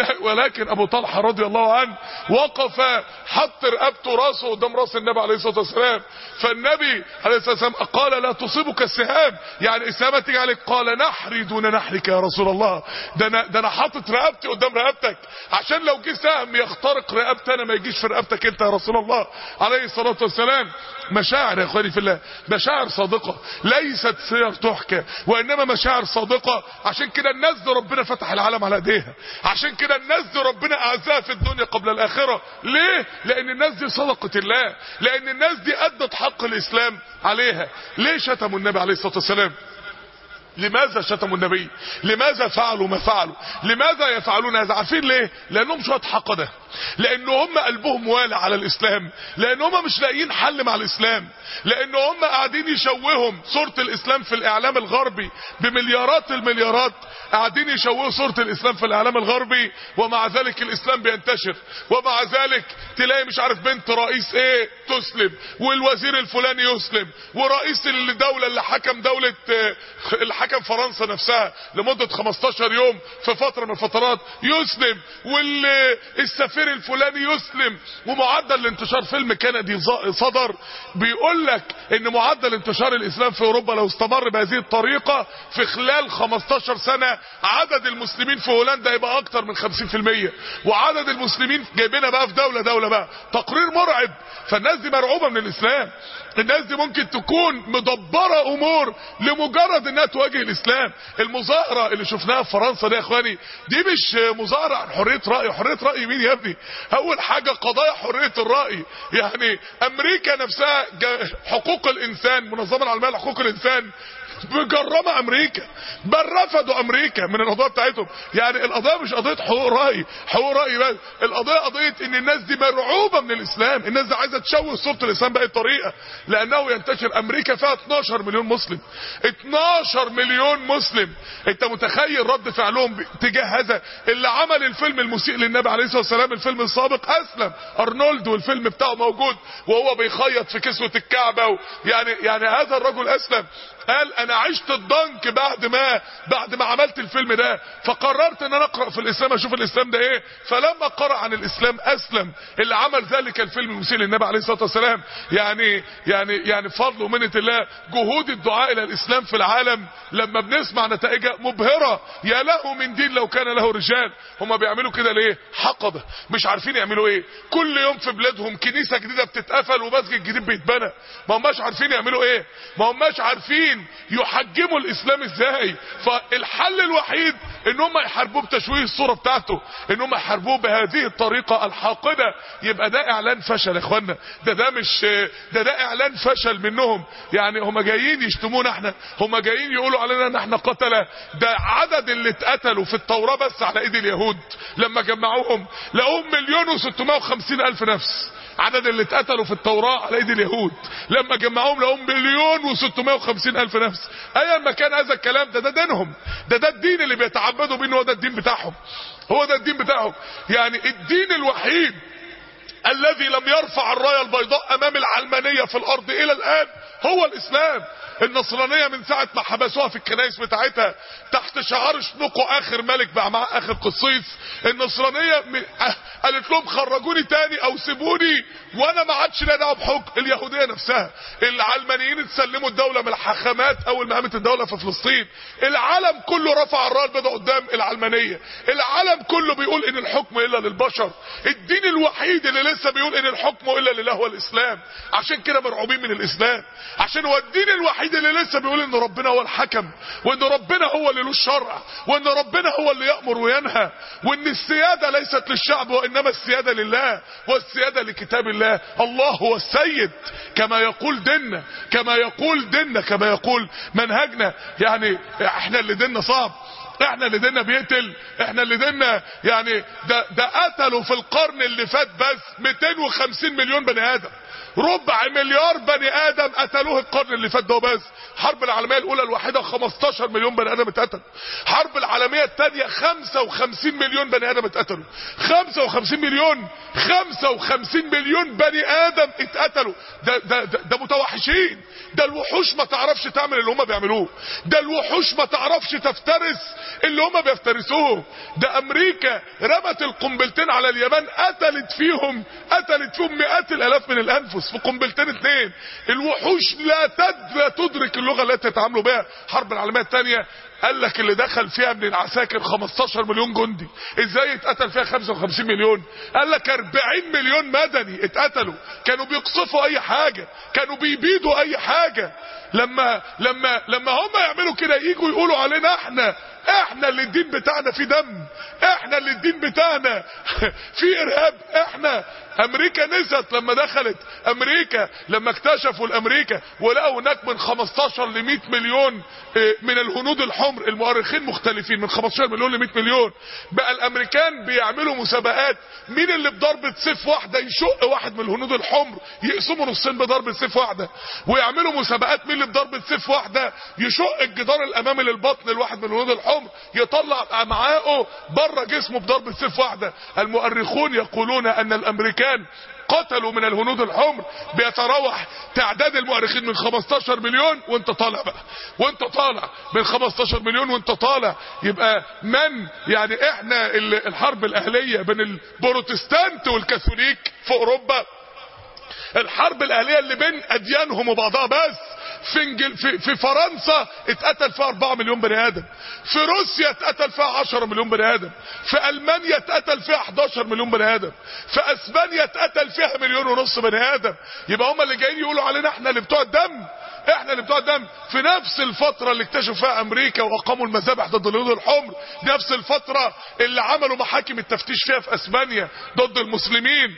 ولكن ابو طلحة رضي الله عنه وقف حط رقبته راسه قدام راس النبي عليه الصلاه والسلام فالنبي عليه الصلاه والسلام قال لا تصيبك السهام يعني السهام تيجي عليك قال نحري دون نحرك يا رسول الله ده انا ده انا حاطط رقبتي قدام رقبتك عشان لو جه سهم يخترق رقبتي انا ما يجيش في رقبتك انت يا رسول الله عليه الصلاه والسلام مشاعر يا اخواني في الله مشاعر صادقه ليست سير تحكى وانما مشاعر صادقه عشان كده الناس دي ربنا فتح العالم على ايديها عشان كده الناس دي ربنا اعزها في الدنيا قبل الاخره ليه لان الناس دي صدقت الله لان الناس دي ادت حق الاسلام عليها ليه شتموا النبي عليه الصلاه والسلام لماذا شتموا النبي لماذا فعلوا ما فعلوا لماذا يفعلون هذا عارفين ليه لانهم شويه حقده لان هم قلبهم والع على الاسلام لان هم مش لاقيين حل مع الاسلام لان هم قاعدين يشوههم صوره الاسلام في الاعلام الغربي بمليارات المليارات قاعدين يشوهوا صوره الاسلام في الاعلام الغربي ومع ذلك الاسلام بينتشر ومع ذلك تلاقي مش عارف بنت رئيس ايه تسلم والوزير الفلاني يسلم ورئيس الدوله اللي حكم دوله الحكم حكم فرنسا نفسها لمدة 15 يوم في فترة من الفترات يسلم والسفير الفلاني يسلم ومعدل انتشار فيلم كندي صدر بيقول لك ان معدل انتشار الاسلام في اوروبا لو استمر بهذه الطريقة في خلال 15 سنة عدد المسلمين في هولندا يبقى اكتر من 50% وعدد المسلمين جايبينها بقى في دولة دولة بقى تقرير مرعب فالناس دي مرعوبة من الاسلام الناس دي ممكن تكون مدبرة امور لمجرد انها تواجه الاسلام المظاهرة اللي شفناها في فرنسا دي يا اخواني دي مش مظاهرة عن حرية رأي حرية رأي مين يا ابني اول حاجة قضايا حرية الرأي يعني امريكا نفسها حقوق الانسان منظمة العالمية لحقوق الانسان مجرمة امريكا بل رفضوا امريكا من القضايا بتاعتهم يعني القضايا مش قضية حقوق رأي حقوق رأي بس القضايا قضية ان الناس دي مرعوبة من الاسلام الناس دي عايزة تشوه صورة الاسلام بأي طريقة لانه ينتشر امريكا فيها 12 مليون مسلم 12 مليون مسلم انت متخيل رد فعلهم تجاه هذا اللي عمل الفيلم المسيء للنبي عليه الصلاة والسلام الفيلم السابق اسلم ارنولد والفيلم بتاعه موجود وهو بيخيط في كسوة الكعبة يعني يعني هذا الرجل اسلم قال انا عشت الضنك بعد ما بعد ما عملت الفيلم ده فقررت ان انا اقرا في الاسلام اشوف الاسلام ده ايه فلما قرا عن الاسلام اسلم اللي عمل ذلك الفيلم المسيء للنبي عليه الصلاه والسلام يعني يعني يعني فضل ومنه الله جهود الدعاء الى الاسلام في العالم لما بنسمع نتائجها مبهره يا له من دين لو كان له رجال هم بيعملوا كده ليه حقبه مش عارفين يعملوا ايه كل يوم في بلادهم كنيسه جديده بتتقفل ومسجد جديد بيتبنى ما هماش عارفين يعملوا ايه ما هماش عارفين يحجموا الاسلام ازاي فالحل الوحيد ان هم يحاربوه بتشويه الصوره بتاعته ان هم يحاربوه بهذه الطريقه الحاقده يبقى ده اعلان فشل يا اخوانا ده ده مش ده ده اعلان فشل منهم يعني هم جايين يشتمونا احنا هم جايين يقولوا علينا ان احنا قتله ده عدد اللي اتقتلوا في التوراه بس على ايد اليهود لما جمعوهم لقوهم مليون وستمائة وخمسين الف نفس عدد اللي اتقتلوا في التوراة على ايدي اليهود لما جمعوهم لهم مليون وستمائة وخمسين الف نفس ايا ما كان هذا الكلام ده ده دينهم ده ده الدين اللي بيتعبدوا بيه هو ده الدين بتاعهم هو ده الدين بتاعهم يعني الدين الوحيد الذي لم يرفع الراية البيضاء امام العلمانية في الارض الى الان هو الاسلام النصرانية من ساعة ما حبسوها في الكنائس بتاعتها تحت شعار اشنقوا اخر ملك بقى مع اخر قصيص النصرانية م... أه قالت لهم خرجوني تاني او سيبوني وانا ما عادش ليا دعوه بحكم اليهودية نفسها العلمانيين اتسلموا الدولة من الحاخامات اول ما قامت الدولة في فلسطين العالم كله رفع الراية البيضاء قدام العلمانية العالم كله بيقول ان الحكم الا للبشر الدين الوحيد اللي لسه بيقول ان الحكم الا لله هو الاسلام عشان كده مرعوبين من الاسلام عشان هو الدين الوحيد اللي لسه بيقول ان ربنا هو الحكم وان ربنا هو اللي له الشرع وان ربنا هو اللي يأمر وينهى وان السيادة ليست للشعب وانما السيادة لله والسيادة لكتاب الله الله هو السيد كما يقول ديننا كما يقول ديننا كما يقول منهجنا يعني احنا اللي ديننا صعب احنا اللي ديننا بيقتل احنا اللي ديننا يعني ده, ده قتلوا في القرن اللي فات بس 250 مليون بني ادم ربع مليار بني ادم قتلوه القرن اللي فات ده بس الحرب العالميه الاولى الواحده 15 مليون بني ادم اتقتلوا الحرب العالميه الثانيه 55 مليون بني ادم اتقتلوا 55 مليون 55 مليون بني ادم اتقتلوا ده ده ده, ده متوحشين ده الوحوش ما تعرفش تعمل اللي هم بيعملوه ده الوحوش ما تعرفش تفترس اللي هم بيفترسوه ده امريكا رمت القنبلتين على اليابان قتلت فيهم قتلت فيهم مئات الالاف من الانفس في قنبلتين اتنين الوحوش لا تد لا تدرك اللغه التي يتعاملوا بها الحرب العالميه الثانيه قال لك اللي دخل فيها من العساكر 15 مليون جندي ازاي اتقتل فيها 55 مليون قال لك 40 مليون مدني اتقتلوا كانوا بيقصفوا اي حاجة كانوا بيبيدوا اي حاجة لما لما لما هم يعملوا كده يجوا يقولوا علينا احنا احنا اللي الدين بتاعنا فيه دم احنا اللي الدين بتاعنا فيه ارهاب احنا امريكا نسيت لما دخلت امريكا لما اكتشفوا الامريكا ولقوا هناك من 15 ل 100 مليون من الهنود الحمر المؤرخين مختلفين من 15 مليون ل 100 مليون بقى الامريكان بيعملوا مسابقات مين اللي بضربة سيف واحدة يشق واحد من الهنود الحمر يقسموا نصين بضربة سيف واحدة ويعملوا مسابقات مين اللي بضربة سيف واحدة يشق الجدار الامامي للبطن الواحد من الهنود الحمر يطلع امعائه بره جسمه بضربة سيف واحدة المؤرخون يقولون ان الامريكان قتلوا من الهنود الحمر بيتراوح تعداد المؤرخين من 15 مليون وانت طالع بقى وانت طالع من 15 مليون وانت طالع يبقى من يعني احنا ال- الحرب الاهليه بين البروتستانت والكاثوليك في اوروبا الحرب الاهليه اللي بين اديانهم وبعضها بس في, انجل في, في فرنسا اتقتل فيها 4 مليون بني ادم في روسيا اتقتل فيها 10 مليون بني ادم في المانيا اتقتل فيها 11 مليون بني ادم في اسبانيا اتقتل فيها مليون ونص بني ادم يبقى هم اللي جايين يقولوا علينا احنا اللي بتوع الدم احنا اللي بتوع الدم في نفس الفتره اللي اكتشفوا فيها امريكا واقاموا المذابح ضد اليهود الحمر نفس الفتره اللي عملوا محاكم التفتيش فيها في اسبانيا ضد المسلمين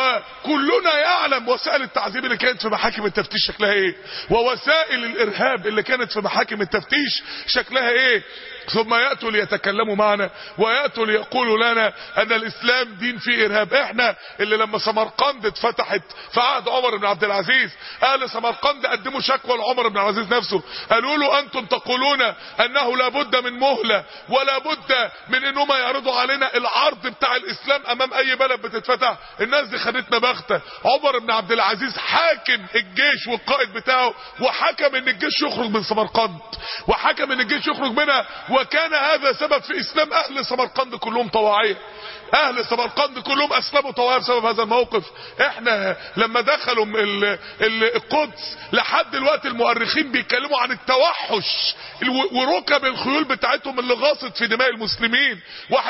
وكلنا يعلم وسائل التعذيب اللي كانت في محاكم التفتيش شكلها ايه ووسائل الارهاب اللي كانت في محاكم التفتيش شكلها ايه ثم ياتوا ليتكلموا معنا وياتوا ليقولوا لنا ان الاسلام دين فيه ارهاب احنا اللي لما سمرقند اتفتحت في عهد عمر بن عبد العزيز اهل سمرقند قدموا شكوى لعمر بن عبد العزيز نفسه قالوا له انتم تقولون انه لابد من مهله ولا بد من انهم يعرضوا علينا العرض بتاع الاسلام امام اي بلد بتتفتح الناس دي خدتنا بغته عمر بن عبد العزيز حاكم الجيش والقائد بتاعه وحكم ان الجيش يخرج من سمرقند وحكم ان الجيش يخرج منها وكان هذا سبب في اسلام اهل سمرقند كلهم طواعيه اهل سمرقند كلهم اسلموا طواعيه بسبب هذا الموقف احنا لما دخلوا ال- ال- القدس لحد دلوقتي المؤرخين بيتكلموا عن التوحش الو- وركب الخيول بتاعتهم اللي غاصت في دماء المسلمين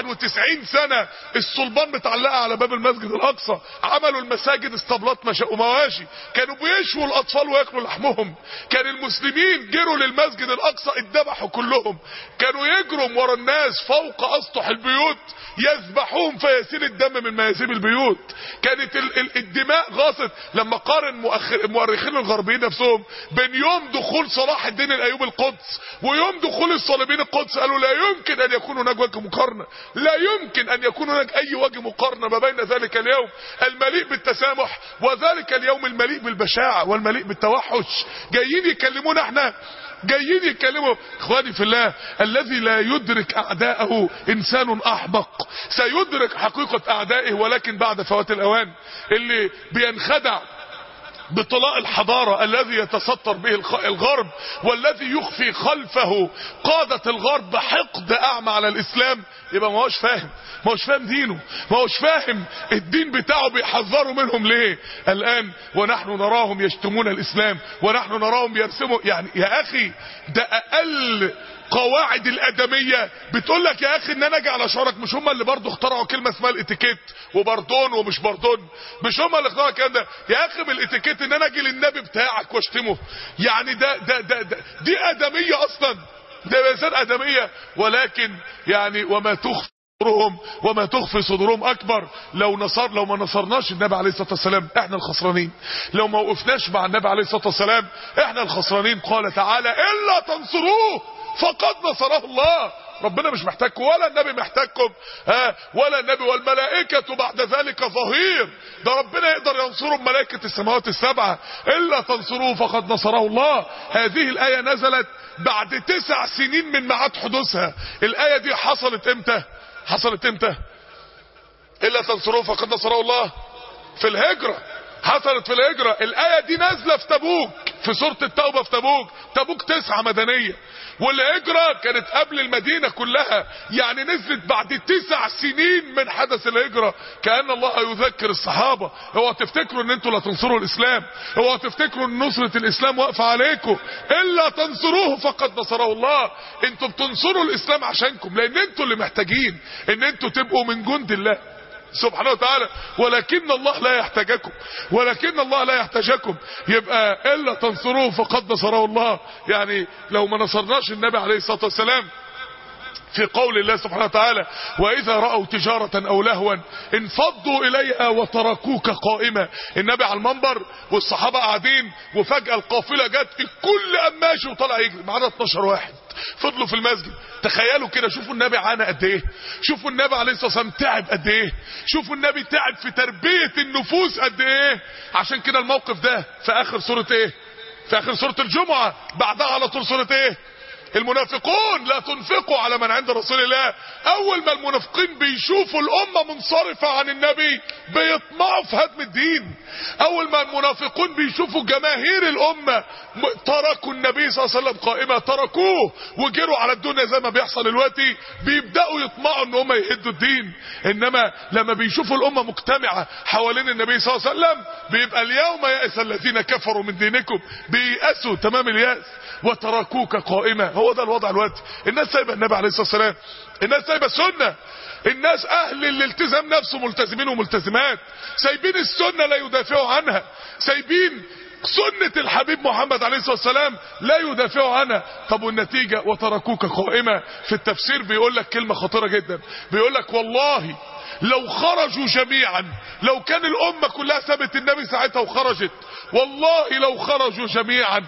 91 سنه الصلبان متعلقه على باب المسجد الاقصى عملوا المساجد اسطبلات مشا ومواشي كانوا بيشوا الاطفال وياكلوا لحمهم كان المسلمين جروا للمسجد الاقصى اتذبحوا كلهم كانوا يجروا ورا الناس فوق اسطح البيوت يذبحوهم فيسيل الدم من مياسيب البيوت كانت ال ال الدماء غاصت لما قارن مؤخر- المؤرخين الغربيين نفسهم بين يوم دخول صلاح الدين الايوبي القدس ويوم دخول الصليبيين القدس قالوا لا يمكن ان يكون هناك وجه مقارنه لا يمكن ان يكون هناك اي وجه مقارنه ما بين ذلك اليوم المليء بالتسامح وذلك اليوم المليء بالبشاعه والمليء بالتوحش جايين يكلمونا احنا جايين يتكلموا اخواني في الله الذي لا يدرك اعداءه انسان احمق سيدرك حقيقة اعدائه ولكن بعد فوات الاوان اللي بينخدع بطلاء الحضارة الذي يتستر به الخ- الغرب والذي يخفي خلفه قادة الغرب حقد اعمى على الاسلام يبقى ما هوش فاهم ما هوش فاهم دينه ما هوش فاهم الدين بتاعه بيحذروا منهم ليه الان ونحن نراهم يشتمون الاسلام ونحن نراهم يرسموا يعني يا اخي ده اقل قواعد الادميه بتقول لك يا اخي ان انا اجي على شعرك مش هم اللي برضه اخترعوا كلمه اسمها الاتيكيت وبردون ومش بردون مش هم اللي اخترعوا الكلام ده يا اخي بالاتيكيت ان انا اجي للنبي بتاعك واشتمه يعني ده ده ده, ده دي ادميه اصلا ده انسان ادميه ولكن يعني وما تخفي صدورهم وما تخفي صدورهم اكبر لو نصر لو ما نصرناش النبي عليه الصلاه والسلام احنا الخسرانين لو ما وقفناش مع النبي عليه الصلاه والسلام احنا الخسرانين قال تعالى الا تنصروه فقد نصره الله ربنا مش محتاجكم ولا النبي محتاجكم ها ولا النبي والملائكة بعد ذلك ظهير ده ربنا يقدر ينصره بملائكة السماوات السبعة إلا تنصروه فقد نصره الله هذه الآية نزلت بعد تسع سنين من ميعاد حدوثها الآية دي حصلت امتى حصلت امتى إلا تنصروه فقد نصره الله في الهجرة حصلت في الهجرة الآية دي نازلة في تبوك في سورة التوبة في تبوك تبوك تسعة مدنية والهجرة كانت قبل المدينة كلها يعني نزلت بعد تسع سنين من حدث الهجرة كأن الله يذكر الصحابة هو تفتكروا ان انتوا لا تنصروا الاسلام هو تفتكروا ان نصرة الاسلام واقفة عليكم الا تنصروه فقد نصره الله انتوا بتنصروا الاسلام عشانكم لان انتوا اللي محتاجين ان انتوا تبقوا من جند الله سبحانه وتعالى ولكن الله لا يحتاجكم ولكن الله لا يحتاجكم يبقى الا تنصروه فقد نصره الله يعني لو ما نصرناش النبي عليه الصلاه والسلام في قول الله سبحانه وتعالى واذا راوا تجاره او لهوا انفضوا اليها وتركوك قائما النبي على المنبر والصحابه قاعدين وفجاه القافله جت الكل قام ماشي وطلع يجري معانا 12 واحد فضلوا في المسجد تخيلوا كده شوفوا النبي عانى قد ايه شوفوا النبي عليه الصلاه والسلام تعب قد ايه شوفوا النبي تعب في تربيه النفوس قد ايه عشان كده الموقف ده في اخر سوره ايه في اخر سوره الجمعه بعدها على طول سوره ايه المنافقون لا تنفقوا على من عند رسول الله اول ما المنافقين بيشوفوا الامة منصرفة عن النبي بيطمعوا في هدم الدين اول ما المنافقون بيشوفوا جماهير الامة تركوا النبي صلى الله عليه وسلم قائمة تركوه وجروا على الدنيا زي ما بيحصل دلوقتي بيبدأوا يطمعوا ان هم يهدوا الدين انما لما بيشوفوا الامة مجتمعة حوالين النبي صلى الله عليه وسلم بيبقى اليوم يأس الذين كفروا من دينكم بيأسوا تمام اليأس وتركوك قائمة هو ده الوضع الوقت الناس سايبه النبي عليه الصلاة والسلام الناس سايبه السنة الناس اهل الالتزام نفسه ملتزمين وملتزمات سايبين السنة لا يدافعوا عنها سايبين سنة الحبيب محمد عليه الصلاة والسلام لا يدافعوا عنها طب والنتيجة وتركوك قائمة في التفسير بيقول لك كلمة خطيرة جدا بيقول لك والله لو خرجوا جميعا لو كان الامة كلها سابت النبي ساعتها وخرجت والله لو خرجوا جميعا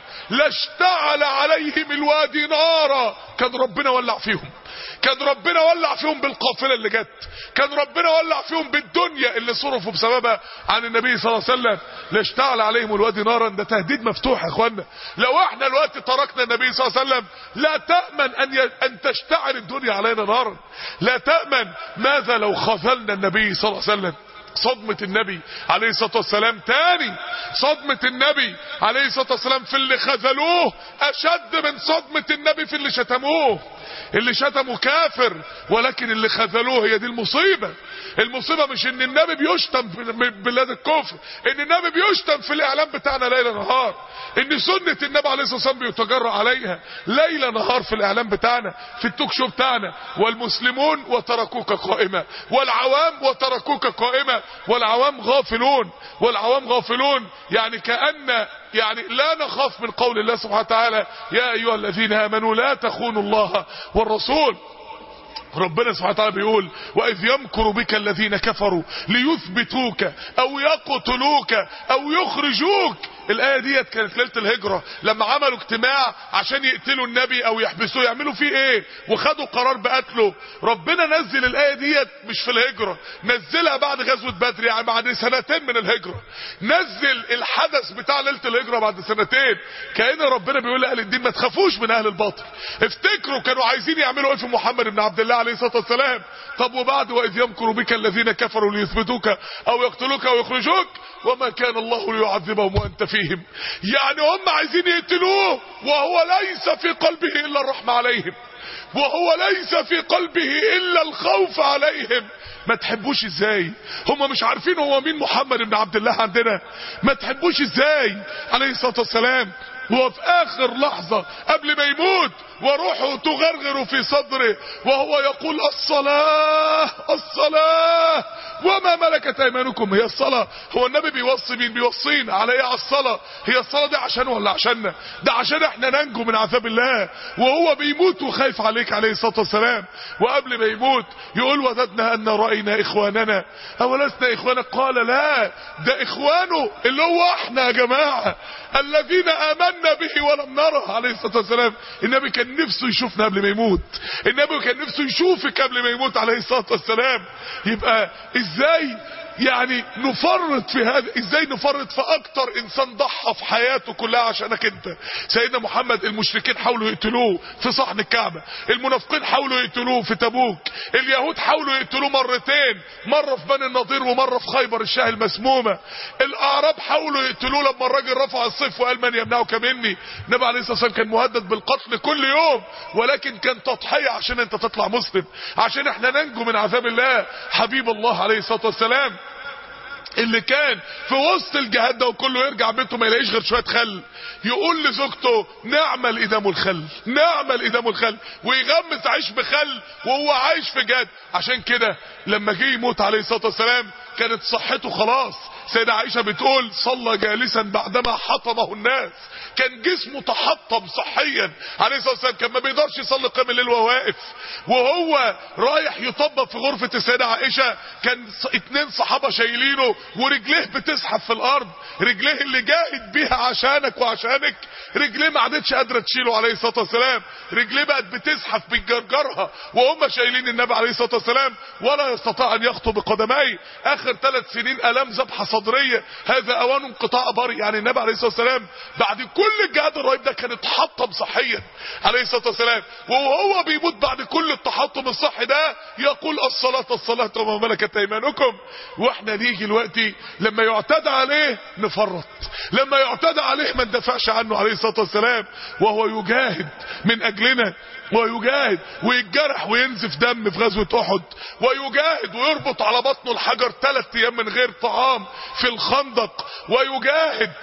لاشتعل عليهم الوادي نارا كان ربنا ولع فيهم كان ربنا ولع فيهم بالقافله اللي جت كان ربنا ولع فيهم بالدنيا اللي صرفوا بسببها عن النبي صلى الله عليه وسلم لاشتعل عليهم الوادي نارا ده تهديد مفتوح يا اخوانا لو احنا الوقت تركنا النبي صلى الله عليه وسلم لا تامن ان ي... ان تشتعل الدنيا علينا نارا لا تامن ماذا لو خذلنا النبي صلى الله عليه وسلم صدمة النبي عليه الصلاة والسلام تاني صدمة النبي عليه الصلاة والسلام في اللي خذلوه اشد من صدمة النبي في اللي شتموه اللي شتموا كافر ولكن اللي خذلوه هي دي المصيبة المصيبة مش ان النبي بيشتم في بلاد الكفر ان النبي بيشتم في الاعلام بتاعنا ليل نهار ان سنة النبي عليه الصلاة والسلام بيتجرأ عليها ليل نهار في الاعلام بتاعنا في التوك شو بتاعنا والمسلمون وتركوك قائمة والعوام وتركوك قائمة والعوام غافلون والعوام غافلون يعني كأن يعني لا نخاف من قول الله سبحانه وتعالى يا ايها الذين امنوا لا تخونوا الله والرسول ربنا سبحانه وتعالى بيقول واذ يمكر بك الذين كفروا ليثبتوك او يقتلوك او يخرجوك الايه ديت كانت ليله الهجره لما عملوا اجتماع عشان يقتلوا النبي او يحبسوه يعملوا فيه ايه وخدوا قرار بقتله ربنا نزل الايه ديت مش في الهجره نزلها بعد غزوه بدر يعني بعد سنتين من الهجره نزل الحدث بتاع ليله الهجره بعد سنتين كان ربنا بيقول لاهل الدين ما تخافوش من اهل الباطل افتكروا كانوا عايزين يعملوا ايه في محمد بن عبد الله عليه الصلاه والسلام طب وبعد واذ يمكر بك الذين كفروا ليثبتوك او يقتلوك او يخرجوك وما كان الله ليعذبهم وانت فيهم يعني هم عايزين يقتلوه وهو ليس في قلبه الا الرحمه عليهم وهو ليس في قلبه الا الخوف عليهم ما تحبوش ازاي هم مش عارفين هو مين محمد بن عبد الله عندنا ما تحبوش ازاي عليه الصلاه والسلام وفي اخر لحظة قبل ما يموت وروحه تغرغر في صدره وهو يقول الصلاة الصلاة وما ملكت ايمانكم هي الصلاة هو النبي بيوصي مين بيوصينا على ايه على الصلاة هي الصلاة دي عشان ولا عشاننا ده عشان احنا ننجو من عذاب الله وهو بيموت وخايف عليك عليه الصلاة والسلام وقبل ما يموت يقول وددنا ان رأينا اخواننا اولسنا اخوانا قال لا ده اخوانه اللي هو احنا يا جماعة الذين امنا به ولم نره عليه الصلاة والسلام النبي كان نفسه يشوفنا قبل ما يموت النبي كان نفسه يشوفك قبل ما يموت عليه الصلاة والسلام يبقى ازاي يعني نفرط في هذا ازاي نفرط في اكتر انسان ضحى في حياته كلها عشانك انت سيدنا محمد المشركين حاولوا يقتلوه في صحن الكعبة المنافقين حاولوا يقتلوه في تبوك اليهود حاولوا يقتلوه مرتين مرة في بني النضير ومرة في خيبر الشاه المسمومة الاعراب حاولوا يقتلوه لما الراجل رفع الصيف وقال من يمنعك مني النبي عليه الصلاة والسلام كان مهدد بالقتل كل يوم ولكن كان تضحية عشان انت تطلع مسلم عشان احنا ننجو من عذاب الله حبيب الله عليه الصلاة والسلام اللي كان في وسط الجهاد ده وكله يرجع بيته ما يلاقيش غير شويه خل يقول لزوجته نعمل ايدام الخل نعمل ايدام الخل ويغمس عيش بخل وهو عايش في جهاد عشان كده لما جه يموت عليه الصلاه والسلام كانت صحته خلاص سيدة عائشة بتقول صلى جالسا بعدما حطمه الناس كان جسمه تحطم صحيا عليه الصلاه والسلام كان ما بيقدرش يصلي قيام الليل وهو واقف وهو رايح يطبق في غرفه السيده عائشه كان اتنين صحابه شايلينه ورجليه بتزحف في الارض رجليه اللي جاهد بيها عشانك وعشانك رجليه ما عادتش قادره تشيله عليه الصلاه والسلام رجليه بقت بتزحف بتجرجرها وهم شايلين النبي عليه الصلاه والسلام ولا يستطيع ان يخطو بقدميه اخر ثلاث سنين الام ذبحه صدريه هذا اوان انقطاع بري يعني النبي عليه الصلاه والسلام بعد كل الجهاد الرهيب ده كان اتحطم صحيا عليه الصلاه والسلام وهو بيموت بعد كل التحطم الصحي ده يقول الصلاه الصلاه وما ملكت ايمانكم واحنا نيجي دلوقتي لما يعتدى عليه نفرط لما يعتدى عليه ما ندافعش عنه عليه الصلاه والسلام وهو يجاهد من اجلنا ويجاهد ويتجرح وينزف دم في غزوة احد ويجاهد ويربط على بطنه الحجر ثلاث ايام من غير طعام في الخندق ويجاهد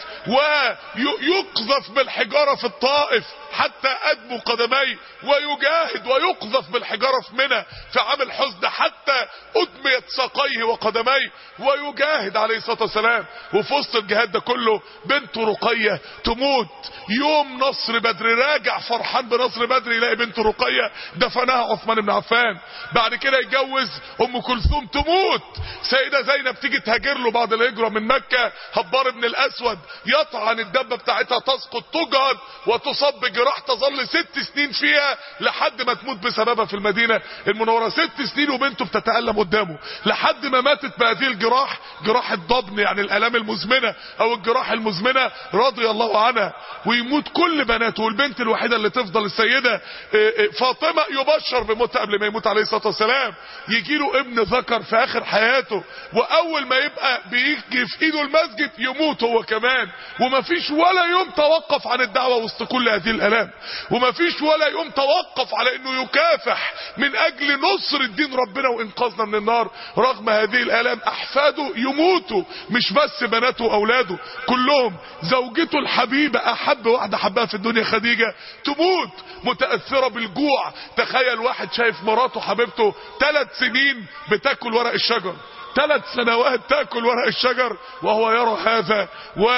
ويقذف بالحجارة في الطائف حتى ادموا قدميه ويجاهد ويقذف بالحجارة في منى في عام الحزن حتى ادميت ساقيه وقدميه ويجاهد عليه الصلاة والسلام وفي وسط الجهاد ده كله بنته رقية تموت يوم نصر بدر راجع فرحان بنصر بدر يلاقي بنته رقية دفنها عثمان بن عفان بعد كده يتجوز ام كلثوم تموت سيدة زينب تيجي تهاجر له بعد الهجرة من مكة هبار بن الاسود يطعن الدبة بتاعتها تسقط تجهد وتصب جراح تظل ست سنين فيها لحد ما تموت بسببها في المدينة المنورة ست سنين وبنته بتتألم قدامه لحد ما ماتت بهذه الجراح جراح الضبن يعني الالام المزمنة او الجراح المزمنة رضي الله عنها ويموت كل بناته والبنت الوحيدة اللي تفضل السيدة فاطمة يبشر بموتها قبل ما يموت عليه الصلاة والسلام يجي له ابن ذكر في اخر حياته واول ما يبقى بيجي في ايده المسجد يموت هو كمان ومفيش ولا يوم توقف عن الدعوة وسط كل هذه الالام ومفيش ولا يوم توقف على انه يكافح من اجل نصر الدين ربنا وانقاذنا من النار رغم هذه الالام احفاده يموتوا مش بس بناته واولاده كلهم زوجته الحبيبة احب واحدة حبها في الدنيا خديجة تموت متأثرة بالجوع تخيل واحد شايف مراته حبيبته ثلاث سنين بتاكل ورق الشجر ثلاث سنوات تاكل ورق الشجر وهو يرى هذا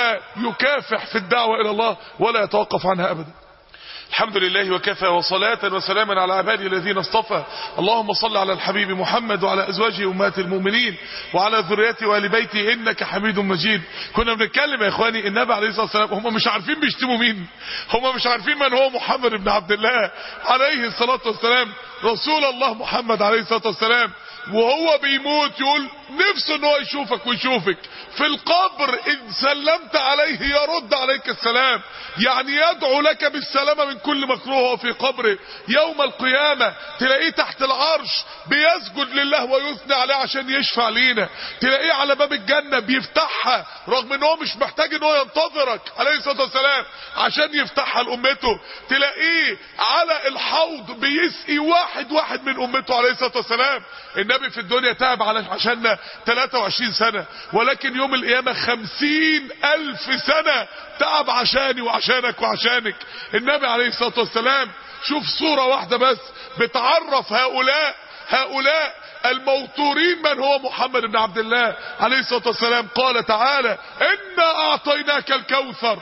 ويكافح في الدعوة الى الله ولا يتوقف عنها ابدا الحمد لله وكفى وصلاة وسلاما على عباده الذين اصطفى اللهم صل على الحبيب محمد وعلى ازواجه امهات المؤمنين وعلى ذريته وآل بيته انك حميد مجيد كنا بنتكلم يا اخواني النبي عليه الصلاه والسلام هم مش عارفين بيشتموا مين هم مش عارفين من هو محمد بن عبد الله عليه الصلاه والسلام رسول الله محمد عليه الصلاه والسلام وهو بيموت يقول نفسه ان هو يشوفك ويشوفك في القبر ان سلمت عليه يرد عليك السلام يعني يدعو لك بالسلامة من كل مكروه في قبره يوم القيامة تلاقيه تحت العرش بيسجد لله ويثني عليه عشان يشفع لينا تلاقيه على باب الجنة بيفتحها رغم ان هو مش محتاج ان هو ينتظرك عليه الصلاة والسلام عشان يفتحها لأمته تلاقيه على الحوض بيسقي واحد واحد من أمته عليه الصلاة والسلام النبي في الدنيا تعب على عشاننا 23 سنة ولكن يوم القيامة 50 ألف سنة تعب عشاني وعشانك وعشانك النبي عليه الصلاة والسلام شوف صورة واحدة بس بتعرف هؤلاء هؤلاء الموتورين من هو محمد بن عبد الله عليه الصلاة والسلام قال تعالى إنا أعطيناك الكوثر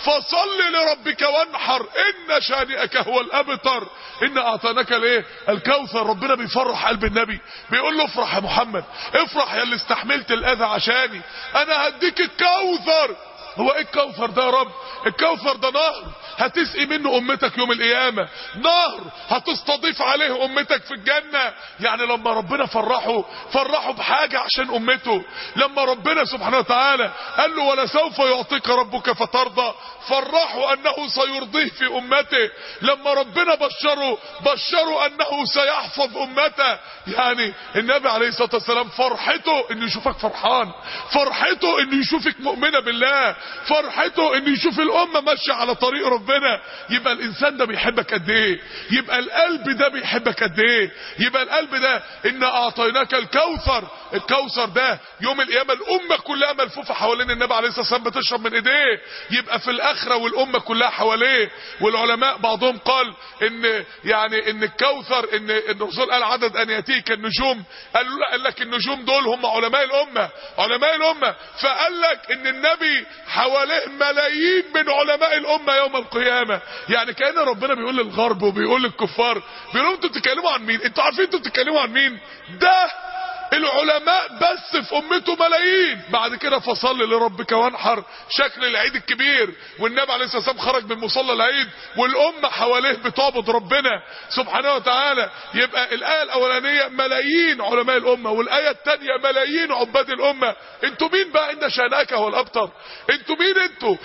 فصل لربك وانحر ان شانئك هو الابتر ان اعطيناك الايه الكوثر ربنا بيفرح قلب النبي بيقول له افرح يا محمد افرح يا اللي استحملت الاذى عشاني انا هديك الكوثر هو ايه الكوثر ده يا رب الكوثر ده نهر هتسقي منه امتك يوم القيامة نهر هتستضيف عليه امتك في الجنة يعني لما ربنا فرحه فرحه بحاجة عشان امته لما ربنا سبحانه وتعالى قال له ولسوف يعطيك ربك فترضى فرحوا انه سيرضيه في امته لما ربنا بشره بشروا انه سيحفظ امته يعني النبي عليه الصلاة والسلام فرحته انه يشوفك فرحان فرحته انه يشوفك مؤمنة بالله فرحته انه يشوف الامة ماشية على طريق ربنا يبقى الانسان ده بيحبك قد ايه يبقى القلب ده بيحبك قد ايه يبقى القلب ده ان اعطيناك الكوثر الكوثر ده يوم القيامة الامة كلها ملفوفة حوالين النبي عليه الصلاة والسلام بتشرب من ايديه يبقى في الاخرة والامة كلها حواليه والعلماء بعضهم قال ان يعني ان الكوثر ان الرسول قال عدد انياته كالنجوم قال له لا قال لك النجوم دول هم علماء الامة علماء الامة فقال لك ان النبي حواليه ملايين من علماء الامة يوم القيامة يعني كأن ربنا بيقول للغرب وبيقول للكفار بيقول لهم انتوا بتتكلموا عن مين انتوا عارفين انتوا بتتكلموا عن مين ده العلماء بس في امته ملايين بعد كده فصل لربك وانحر شكل العيد الكبير والنبي عليه الصلاه والسلام خرج من مصلى العيد والامه حواليه بتعبد ربنا سبحانه وتعالى يبقى الايه الاولانيه ملايين علماء الامه والايه الثانيه ملايين عباد الامه انتوا مين بقى ان شانك هو الابتر انتوا مين انتوا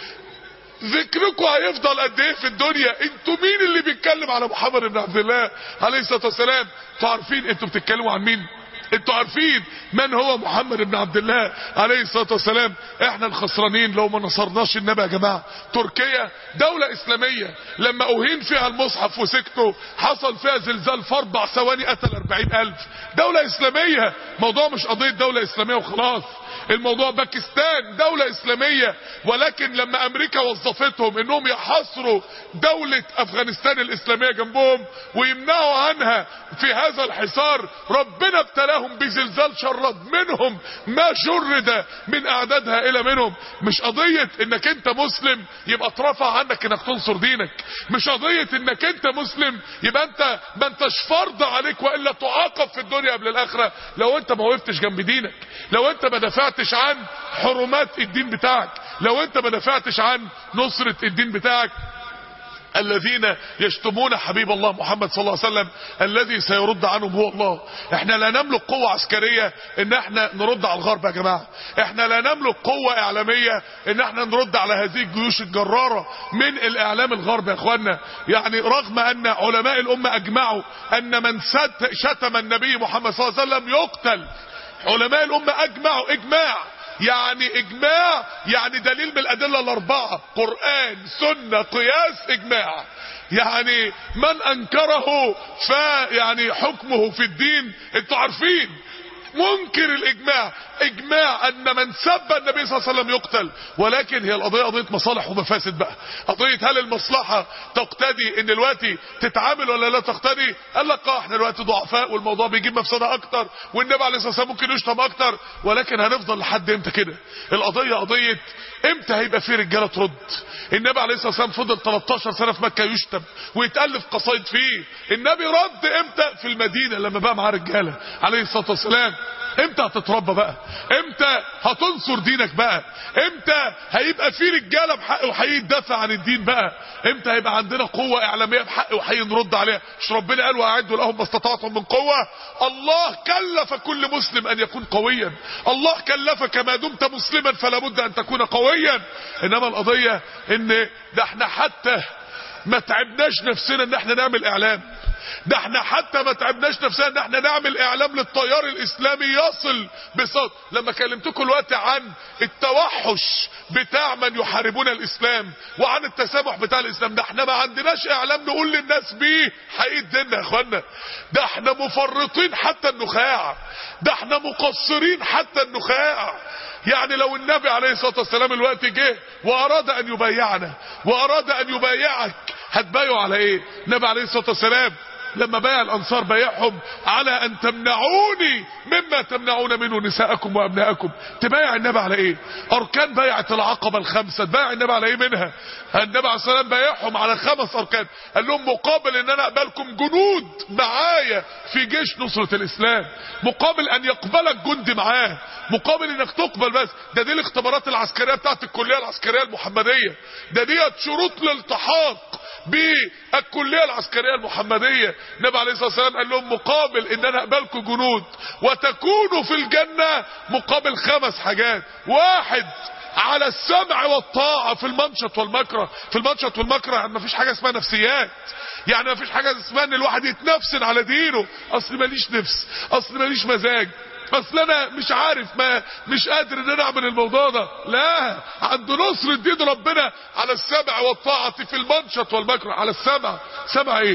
ذكركم هيفضل قد ايه في الدنيا انتوا مين اللي بيتكلم على محمد بن عبد الله عليه الصلاه والسلام انتوا عارفين انتوا بتتكلموا عن مين انتوا عارفين من هو محمد بن عبد الله عليه الصلاه والسلام احنا الخسرانين لو ما نصرناش النبي يا جماعه تركيا دوله اسلاميه لما اهين فيها المصحف وسكتوا حصل فيها زلزال في اربع ثواني قتل 40000 دوله اسلاميه موضوع مش قضيه دوله اسلاميه وخلاص الموضوع باكستان دولة اسلامية ولكن لما امريكا وظفتهم انهم يحاصروا دولة افغانستان الاسلامية جنبهم ويمنعوا عنها في هذا الحصار ربنا ابتلاهم بزلزال شرد منهم ما شرد من اعدادها الى منهم مش قضية انك انت مسلم يبقى اترفع عنك انك تنصر دينك مش قضية انك انت مسلم يبقى انت ما انتش فرض عليك والا تعاقب في الدنيا قبل الاخرة لو انت ما وقفتش جنب دينك لو انت ما دفعتش عن حرمات الدين بتاعك لو انت ما دفعتش عن نصرة الدين بتاعك الذين يشتمون حبيب الله محمد صلى الله عليه وسلم الذي سيرد عنهم هو الله احنا لا نملك قوة عسكرية ان احنا نرد على الغرب يا جماعة احنا لا نملك قوة اعلامية ان احنا نرد على هذه الجيوش الجرارة من الاعلام الغرب يا اخوانا يعني رغم ان علماء الامة اجمعوا ان من شتم النبي محمد صلى الله عليه وسلم يقتل علماء الامة اجمعوا اجماع يعني اجماع يعني دليل من الادله الاربعه قران سنه قياس اجماع يعني من انكره فيعني حكمه في الدين انتوا عارفين منكر الاجماع اجماع ان من سب النبي صلى الله عليه وسلم يقتل ولكن هي القضيه قضيه مصالح ومفاسد بقى قضيه هل المصلحه تقتدي ان دلوقتي تتعامل ولا لا تقتدي قال لك اه احنا دلوقتي ضعفاء والموضوع بيجيب مفسده اكتر والنبي عليه الصلاه والسلام ممكن يشتم اكتر ولكن هنفضل لحد امتى كده القضيه قضيه امتى هيبقى في رجاله ترد النبي عليه الصلاه والسلام فضل 13 سنه في مكه يشتم ويتالف قصايد فيه النبي رد امتى في المدينه لما بقى معاه رجاله عليه الصلاه والسلام امتى هتتربى بقى امتى هتنصر دينك بقى امتى هيبقى في رجاله بحق وحقيقي تدافع عن الدين بقى امتى هيبقى عندنا قوه اعلاميه بحق وحقيقي نرد عليها مش ربنا قال واعدوا لهم ما استطعتم من قوه الله كلف كل مسلم ان يكون قويا الله كلفك ما دمت مسلما فلا بد ان تكون قويا انما القضيه ان ده احنا حتى ما تعبناش نفسنا ان احنا نعمل اعلام ده احنا حتى ما تعبناش نفسنا ان احنا نعمل اعلام للتيار الاسلامي يصل بصوت لما كلمتكم الوقت عن التوحش بتاع من يحاربون الاسلام وعن التسامح بتاع الاسلام ده احنا ما عندناش اعلام نقول للناس بيه حقيقة ديننا يا اخوانا ده احنا مفرطين حتى النخاع ده احنا مقصرين حتى النخاع يعني لو النبي عليه الصلاة والسلام الوقت جه واراد ان يبايعنا واراد ان يبايعك هتبايعوا على ايه النبي عليه الصلاة والسلام لما بايع الانصار بايعهم على ان تمنعوني مما تمنعون منه نساءكم وابناءكم تبايع النبي على ايه اركان بيعه العقبه الخمسه تبايع النبي على ايه منها النبي عليه الصلاه والسلام بايعهم على خمس اركان قال لهم مقابل ان انا اقبلكم جنود معايا في جيش نصره الاسلام مقابل ان يقبلك جندي معاه مقابل انك تقبل بس ده دي الاختبارات العسكريه بتاعت الكليه العسكريه المحمديه ده ديت شروط الالتحاق بالكليه العسكريه المحمديه النبي عليه الصلاه والسلام قال لهم مقابل ان انا اقبلكم جنود وتكونوا في الجنه مقابل خمس حاجات واحد على السمع والطاعة في المنشط والمكره في المنشط والمكره يعني مفيش حاجة اسمها نفسيات يعني مفيش حاجة اسمها ان الواحد يتنفسن على دينه اصل ماليش نفس اصل ماليش مزاج اصل انا مش عارف ما مش قادر ان انا اعمل الموضوع ده لا عند نصر الدين ربنا على السمع والطاعة في المنشط والمكره على السمع سمع ايه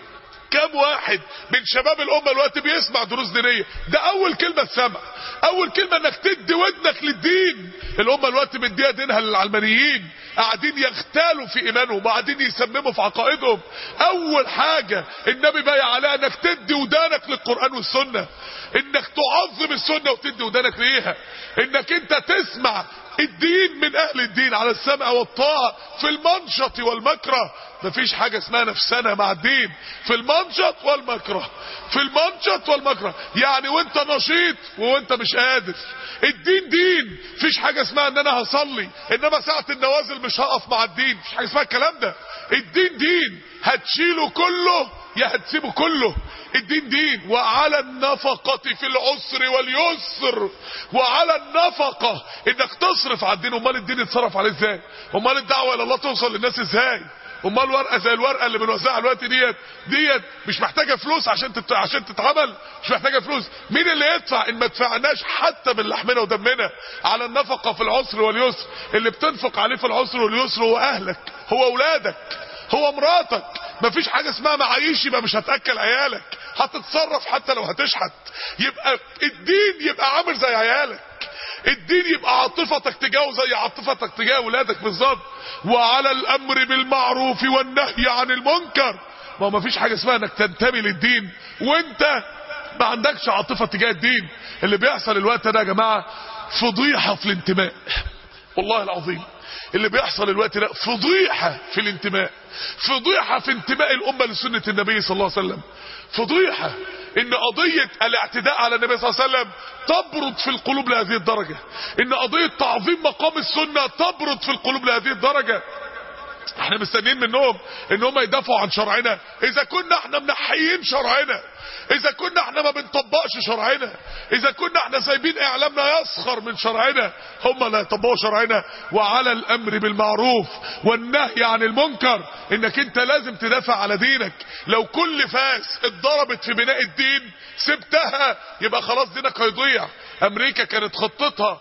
كم واحد من شباب الامه الوقت بيسمع دروس دينيه ده اول كلمه السمع اول كلمه انك تدي ودنك للدين الامه الوقت مديها دينها للعلمانيين قاعدين يغتالوا في ايمانهم وقاعدين يسمموا في عقائدهم اول حاجه النبي بايع عليها انك تدي ودانك للقران والسنه انك تعظم السنه وتدي ودانك ليها انك انت تسمع الدين من اهل الدين على السمع والطاعة في المنشط والمكره مفيش حاجة اسمها نفسنا مع الدين في المنشط والمكره في المنشط والمكره يعني وانت نشيط وانت مش قادر الدين دين مفيش حاجة اسمها ان انا هصلي انما ساعة النوازل مش هقف مع الدين مفيش حاجة اسمها الكلام ده الدين دين هتشيله كله يا هتسيبه كله الدين دين وعلى النفقة في العسر واليسر وعلى النفقة انك تصرف على الدين امال الدين يتصرف عليه ازاي امال الدعوة الى الله توصل للناس ازاي امال ورقه زي الورقه اللي بنوزعها دلوقتي ديت ديت مش محتاجه فلوس عشان تت... عشان تتعمل مش محتاجه فلوس مين اللي يدفع ان ما دفعناش حتى من لحمنا ودمنا على النفقه في العسر واليسر اللي بتنفق عليه في العسر واليسر هو اهلك هو اولادك هو مراتك مفيش حاجه اسمها معايش يبقى مش هتاكل عيالك هتتصرف حتى لو هتشحت يبقى الدين يبقى عامل زي عيالك الدين يبقى عاطفتك تجاهه زي عاطفتك تجاه ولادك بالظبط وعلى الامر بالمعروف والنهي عن المنكر ما ما فيش حاجه اسمها انك تنتمي للدين وانت ما عندكش عاطفه تجاه الدين اللي بيحصل الوقت ده يا جماعه فضيحه في الانتماء والله العظيم اللي بيحصل الوقت ده فضيحه في الانتماء فضيحه في انتماء الامه لسنه النبي صلى الله عليه وسلم فضيحه ان قضية الاعتداء على النبي صلى الله عليه وسلم تبرد في القلوب لهذه الدرجة ان قضية تعظيم مقام السنة تبرد في القلوب لهذه الدرجة احنا مستنيين منهم ان هم يدافعوا عن شرعنا اذا كنا احنا منحيين شرعنا اذا كنا احنا ما بنطبقش شرعنا اذا كنا احنا سايبين اعلامنا يسخر من شرعنا هم لا يطبقوا شرعنا وعلى الامر بالمعروف والنهي عن المنكر انك انت لازم تدافع على دينك لو كل فاس اتضربت في بناء الدين سبتها يبقى خلاص دينك هيضيع امريكا كانت خطتها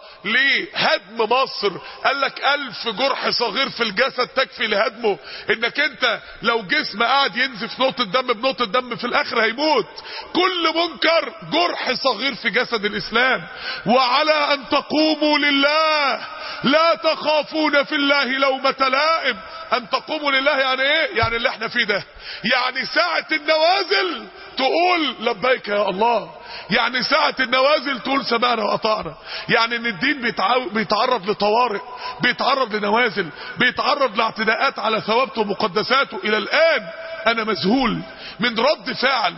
لهدم مصر قال لك الف جرح صغير في الجسد تكفي لهدمه انك انت لو جسم قاعد ينزف نقطة دم بنقطة دم في الاخر هيموت كل منكر جرح صغير في جسد الاسلام وعلى ان تقوموا لله لا تخافون في الله لومة لائم ان تقوموا لله يعني ايه يعني اللي احنا فيه ده يعني ساعة النوازل تقول لبيك يا الله يعني ساعة النوازل تقول سمعنا وأطعنا يعني ان الدين بيتعو... بيتعرض لطوارئ بيتعرض لنوازل بيتعرض لاعتداءات على ثوابته ومقدساته الى الان انا مذهول من رد فعل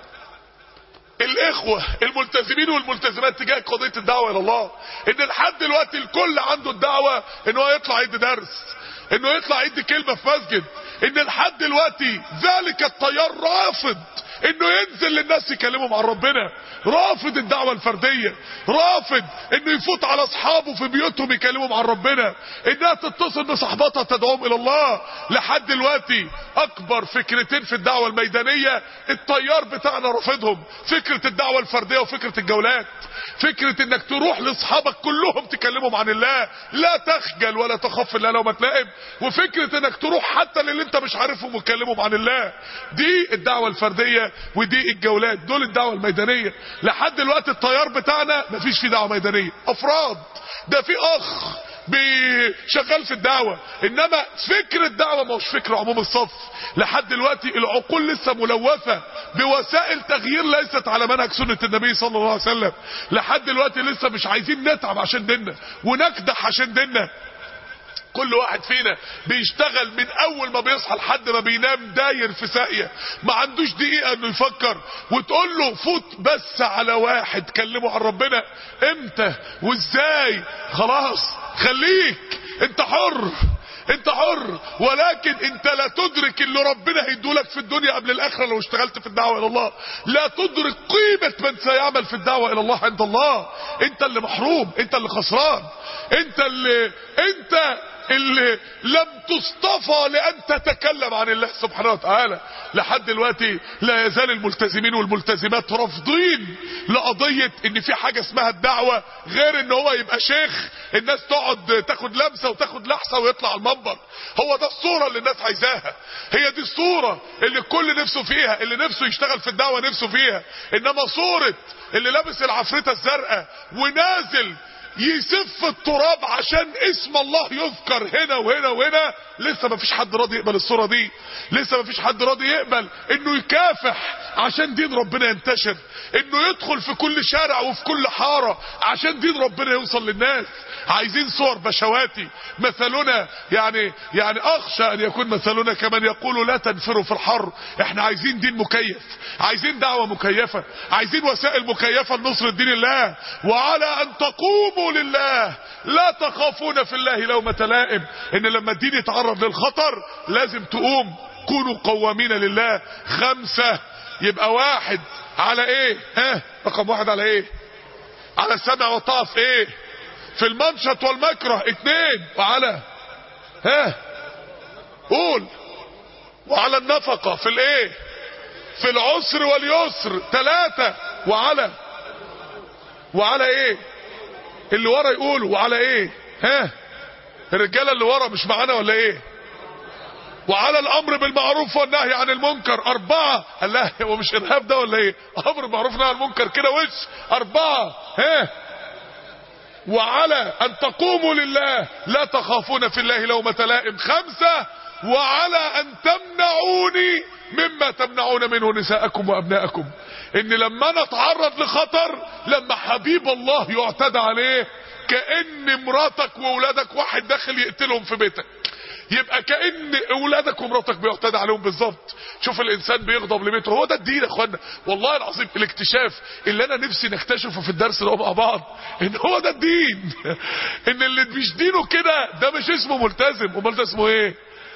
الاخوة الملتزمين والملتزمات تجاه قضية الدعوة الى الله ان لحد دلوقتي الكل عنده الدعوة ان هو يطلع يدي درس انه يطلع يدي كلمة في مسجد ان لحد دلوقتي ذلك التيار رافض انه ينزل للناس يكلمهم عن ربنا رافض الدعوة الفردية رافض انه يفوت على اصحابه في بيوتهم يكلمهم عن ربنا انها تتصل بصحباتها تدعوهم الى الله لحد دلوقتي اكبر فكرتين في الدعوة الميدانية التيار بتاعنا رافضهم فكرة الدعوة الفردية وفكرة الجولات فكرة انك تروح لاصحابك كلهم تكلمهم عن الله لا تخجل ولا تخاف الله لو ما تلاقب وفكرة انك تروح حتى للي انت مش عارفهم وتكلمهم عن الله دي الدعوة الفردية ودي الجولات دول الدعوة الميدانية لحد دلوقتي التيار بتاعنا مفيش فيه دعوة ميدانية افراد ده في اخ شغال في الدعوة انما فكر الدعوة ما هوش فكر عموم الصف لحد دلوقتي العقول لسه ملوثة بوسائل تغيير ليست على منهج سنة النبي صلى الله عليه وسلم لحد دلوقتي لسه مش عايزين نتعب عشان ديننا ونكدح عشان ديننا كل واحد فينا بيشتغل من اول ما بيصحى لحد ما بينام داير في ساقية ما عندوش دقيقة انه يفكر وتقول له فوت بس على واحد كلمه عن ربنا امتى وازاي خلاص خليك انت حر انت حر ولكن انت لا تدرك اللي ربنا هيدولك في الدنيا قبل الاخره لو اشتغلت في الدعوه الى الله لا تدرك قيمه من سيعمل في الدعوه الى الله عند الله انت اللي محروم انت اللي خسران انت اللي انت اللي لم تصطفى لان تتكلم عن الله سبحانه وتعالى لحد دلوقتي لا يزال الملتزمين والملتزمات رافضين لقضية ان في حاجة اسمها الدعوة غير ان هو يبقى شيخ الناس تقعد تاخد لمسة وتاخد لحظة ويطلع المنبر هو ده الصورة اللي الناس عايزاها هي دي الصورة اللي الكل نفسه فيها اللي نفسه يشتغل في الدعوة نفسه فيها انما صورة اللي لابس العفريتة الزرقاء ونازل يسف التراب عشان اسم الله يذكر هنا وهنا وهنا لسه ما فيش حد راضي يقبل الصورة دي لسه ما فيش حد راضي يقبل انه يكافح عشان دين ربنا ينتشر انه يدخل في كل شارع وفي كل حارة عشان دين ربنا يوصل للناس عايزين صور بشواتي مثلنا يعني يعني اخشى ان يكون مثلنا كمن يقول لا تنفروا في الحر احنا عايزين دين مكيف عايزين دعوة مكيفة عايزين وسائل مكيفة لنصر دين الله وعلى ان تقوموا لله لا تخافون في الله لومة لائم ان لما الدين يتعرض للخطر لازم تقوم كونوا قوامين لله خمسة يبقى واحد على ايه ها رقم واحد على ايه على السمع والطاعة في ايه في المنشط والمكره اتنين وعلى ها قول وعلى النفقة في الايه في العسر واليسر ثلاثة وعلى وعلى ايه اللي ورا يقول وعلى ايه ها الرجالة اللي ورا مش معانا ولا ايه وعلى الامر بالمعروف والنهي عن المنكر اربعة قال لا هو مش ارهاب ده ولا ايه امر بالمعروف والنهي عن المنكر كده وش اربعة ها وعلى ان تقوموا لله لا تخافون في الله لومة لائم خمسة وعلى ان تمنعوني مما تمنعون منه نساءكم وابناءكم ان لما انا اتعرض لخطر لما حبيب الله يعتدى عليه كأن مراتك واولادك واحد داخل يقتلهم في بيتك يبقى كأن اولادك ومراتك بيعتدى عليهم بالظبط شوف الانسان بيغضب لبيته هو ده الدين يا اخوانا والله العظيم الاكتشاف اللي انا نفسي نكتشفه في الدرس ده مع بعض ان هو ده الدين ان اللي مش دينه كده ده مش اسمه ملتزم امال ده اسمه ايه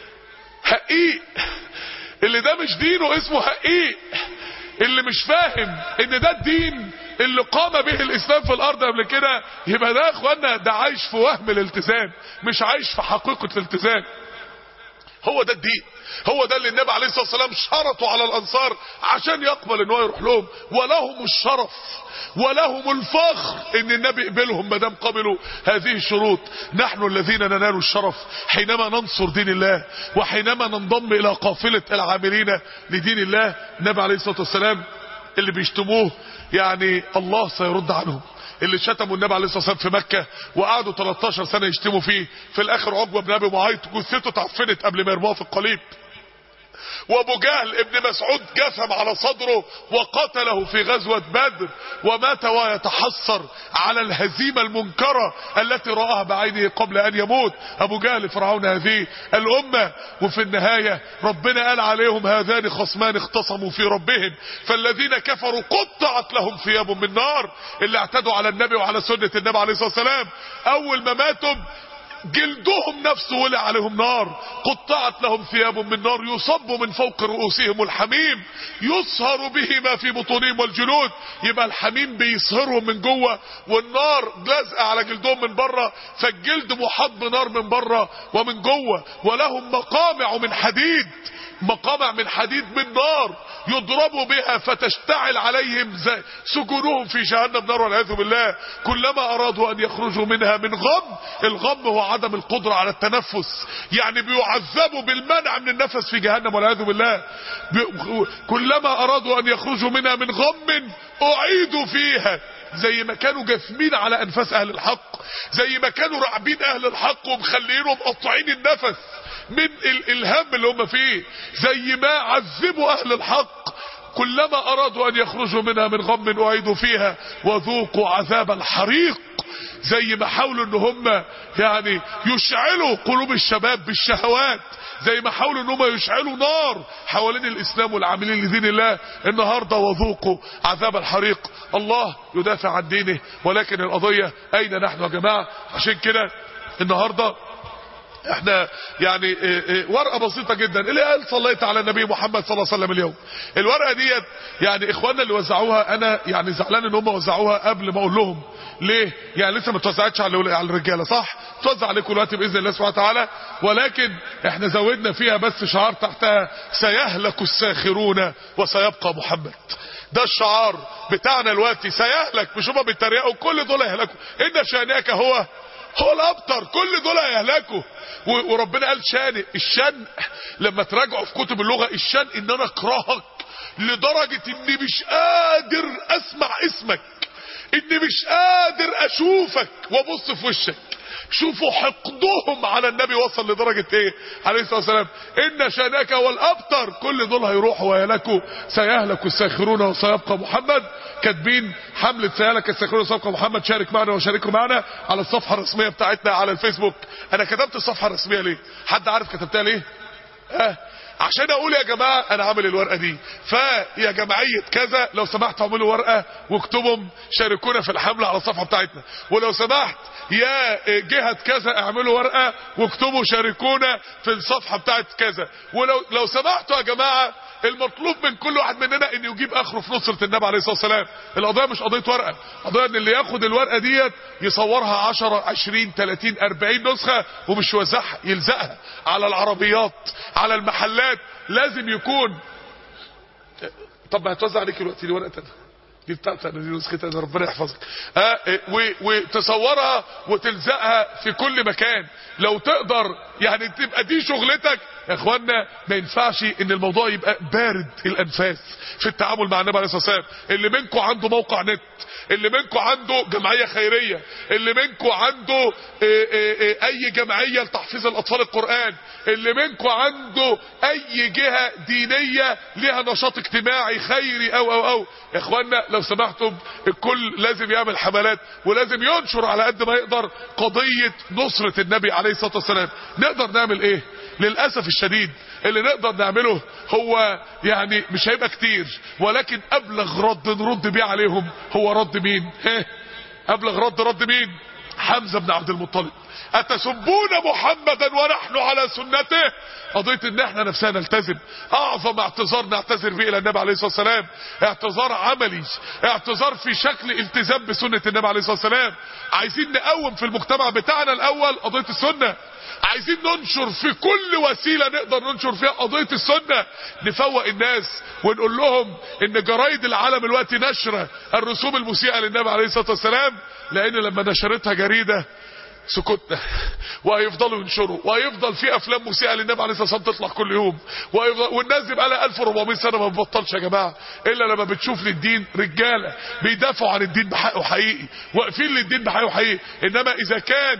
حقيق اللي ده مش دينه اسمه حقيق اللي مش فاهم ان ده الدين اللي قام به الاسلام في الارض قبل كده يبقى ده يا اخوانا ده عايش في وهم الالتزام مش عايش في حقيقة الالتزام هو ده الدين هو ده اللي النبي عليه الصلاة والسلام شرطوا على الانصار عشان يقبل ان هو يروح لهم ولهم الشرف ولهم الفخر ان النبي قبلهم ما دام قبلوا هذه الشروط نحن الذين ننال الشرف حينما ننصر دين الله وحينما ننضم الى قافلة العاملين لدين الله النبي عليه الصلاة والسلام اللي بيشتموه يعني الله سيرد عنهم اللي شتموا النبي عليه الصلاه والسلام في مكه وقعدوا 13 سنه يشتموا فيه في الاخر عقبه بن ابي معيط جثته اتعفنت قبل ما يرموها في القليب وابو جهل ابن مسعود جثم على صدره وقتله في غزوة بدر ومات ويتحسر على الهزيمة المنكرة التي رآها بعينه قبل ان يموت ابو جهل فرعون هذه الامة وفي النهاية ربنا قال عليهم هذان خصمان اختصموا في ربهم فالذين كفروا قطعت لهم ثياب من نار اللي اعتدوا على النبي وعلى سنة النبي عليه الصلاة والسلام اول ما ماتوا جلدهم نفسه ولع عليهم نار قطعت لهم ثياب من نار يصب من فوق رؤوسهم الحميم يصهر به ما في بطونهم والجلود يبقى الحميم بيصهرهم من جوه والنار لازقه على جلدهم من بره فالجلد محاط بنار من بره ومن جوه ولهم مقامع من حديد مقامع من حديد من نار يضربوا بها فتشتعل عليهم سجونهم في جهنم نار والعياذ بالله كلما ارادوا ان يخرجوا منها من غم الغم هو عدم القدرة على التنفس يعني بيعذبوا بالمنع من النفس في جهنم والعياذ بالله كلما ارادوا ان يخرجوا منها من غم اعيدوا فيها زي ما كانوا جاثمين على انفاس اهل الحق زي ما كانوا راعبين اهل الحق ومخلينهم مقطعين النفس من الهم اللي هم فيه زي ما عذبوا اهل الحق كلما ارادوا ان يخرجوا منها من غم اعيدوا فيها وذوقوا عذاب الحريق زي ما حاولوا ان هم يعني يشعلوا قلوب الشباب بالشهوات زي ما حاولوا ان هم يشعلوا نار حوالين الاسلام والعاملين لدين الله النهارده وذوقوا عذاب الحريق الله يدافع عن دينه ولكن القضيه اين نحن يا جماعه عشان كده النهارده احنا يعني اه اه ورقه بسيطه جدا اللي قال صليت على النبي محمد صلى الله عليه وسلم اليوم الورقه ديت يعني اخواننا اللي وزعوها انا يعني زعلان ان هم وزعوها قبل ما اقول لهم ليه يعني لسه ما اتوزعتش على على الرجاله صح توزع عليكم دلوقتي باذن الله سبحانه وتعالى ولكن احنا زودنا فيها بس شعار تحتها سيهلك الساخرون وسيبقى محمد ده الشعار بتاعنا دلوقتي سيهلك مش هم بيتريقوا كل دول هيهلكوا ان شانئك هو هو الابتر كل دول هيهلكوا وربنا قال شان الشان لما تراجعوا في كتب اللغه الشان ان انا اكرهك لدرجه اني مش قادر اسمع اسمك اني مش قادر اشوفك وابص في وشك شوفوا حقدهم على النبي وصل لدرجة ايه عليه الصلاة والسلام ان شانك والابتر كل دول هيروحوا ويهلكوا سيهلك الساخرون وسيبقى محمد كاتبين حملة سيهلك الساخرون وسيبقى محمد شارك معنا وشاركوا معنا على الصفحة الرسمية بتاعتنا على الفيسبوك انا كتبت الصفحة الرسمية ليه حد عارف كتبتها ليه اه عشان اقول يا جماعة انا عامل الورقة دي فيا جماعية كذا لو سمحت اعملوا ورقة واكتبهم شاركونا في الحملة على الصفحة بتاعتنا ولو سمحت يا جهة كذا اعملوا ورقة واكتبوا شاركونا في الصفحة بتاعت كذا ولو لو سمحتوا يا جماعة المطلوب من كل واحد مننا انه يجيب اخره في نصرة النبي عليه الصلاة والسلام القضية مش قضية ورقة قضية ان اللي ياخد الورقة ديت يصورها 10 20 30 40 نسخة ومش يوزعها يلزقها على العربيات على المحلات لازم يكون طب هتوزع عليك دلوقتي دي ورقة تانية دي بتاعتي انا دي نسختي انا ربنا يحفظك اه وتصورها وتلزقها في كل مكان لو تقدر يعني تبقى دي شغلتك يا اخوانا ما ينفعش ان الموضوع يبقى بارد الانفاس في التعامل مع النبي عليه الصلاه والسلام اللي منكم عنده موقع نت اللي منكم عنده جمعيه خيريه اللي منكم عنده اه اه اه اي جمعيه لتحفيظ الاطفال القران اللي منكم عنده اي جهه دينيه لها نشاط اجتماعي خيري او او او يا اخوانا لو سمحتم الكل لازم يعمل حملات ولازم ينشر على قد ما يقدر قضيه نصره النبي عليه الصلاه والسلام نقدر نعمل ايه للاسف الشديد اللي نقدر نعمله هو يعني مش هيبقى كتير ولكن ابلغ رد نرد بيه عليهم هو رد مين ابلغ رد رد مين حمزه بن عبد المطلب اتسبون محمدا ونحن على سنته قضيه ان احنا نفسنا نلتزم اعظم اعتذار نعتذر به الى النبي عليه الصلاه والسلام اعتذار عملي اعتذار في شكل التزام بسنه النبي عليه الصلاه والسلام عايزين نقوم في المجتمع بتاعنا الاول قضيه السنه عايزين ننشر في كل وسيلة نقدر ننشر فيها قضية السنة نفوق الناس ونقول لهم ان جرايد العالم الوقت نشرة الرسوم المسيئة للنبي عليه الصلاة والسلام لان لما نشرتها جريدة سكتنا وهيفضلوا ينشروا وهيفضل في افلام مسيئه للنبي عليه الصلاه والسلام تطلع كل يوم والناس دي بقى لها 1400 سنه ما بتبطلش يا جماعه الا لما بتشوف للدين رجاله بيدافعوا عن الدين بحقه حقيقي واقفين للدين بحقه حقيقي انما اذا كان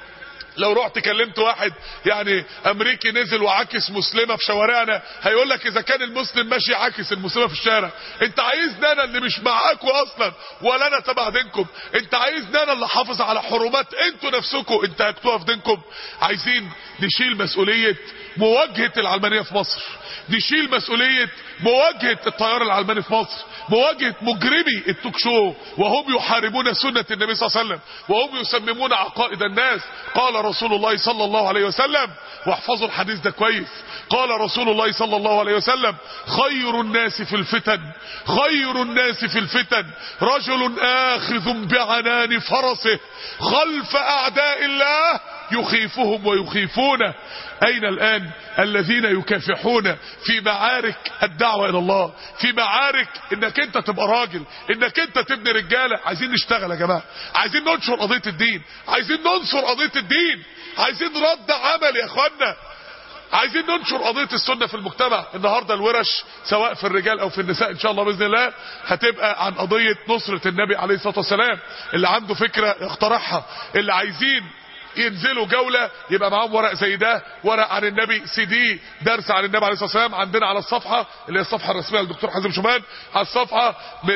لو رحت كلمت واحد يعني امريكي نزل وعاكس مسلمه في شوارعنا هيقول لك اذا كان المسلم ماشي عاكس المسلمه في الشارع انت عايزني انا اللي مش معاكوا اصلا ولا انا تبع دينكم انت عايزني انا اللي حافظ على حرمات انتوا نفسكم انتهكتوها في دينكم عايزين نشيل مسؤوليه مواجهه العلمانيه في مصر نشيل مسؤوليه مواجهه التيار العلماني في مصر مواجهه مجرمي التوك شو وهم يحاربون سنه النبي صلى الله عليه وسلم وهم يسممون عقائد الناس قال رسول الله صلى الله عليه وسلم واحفظوا الحديث ده كويس قال رسول الله صلى الله عليه وسلم خير الناس في الفتن خير الناس في الفتن رجل آخذ بعنان فرسه خلف أعداء الله يخيفهم ويخيفونه أين الآن الذين يكافحون في معارك الدعوة إلى الله في معارك إنك أنت تبقى راجل إنك أنت تبني رجالة عايزين نشتغل يا جماعة عايزين ننشر قضية الدين عايزين ننصر قضية الدين عايزين رد عمل يا اخوانا عايزين ننشر قضية السنة في المجتمع النهاردة الورش سواء في الرجال او في النساء ان شاء الله بإذن الله هتبقى عن قضية نصرة النبي عليه الصلاة والسلام اللي عنده فكرة اقترحها اللي عايزين ينزلوا جولة يبقى معاهم ورق زي ده ورق عن النبي سي دي درس عن النبي عليه الصلاة والسلام عندنا على الصفحة اللي هي الصفحة الرسمية للدكتور حازم شومان على الصفحة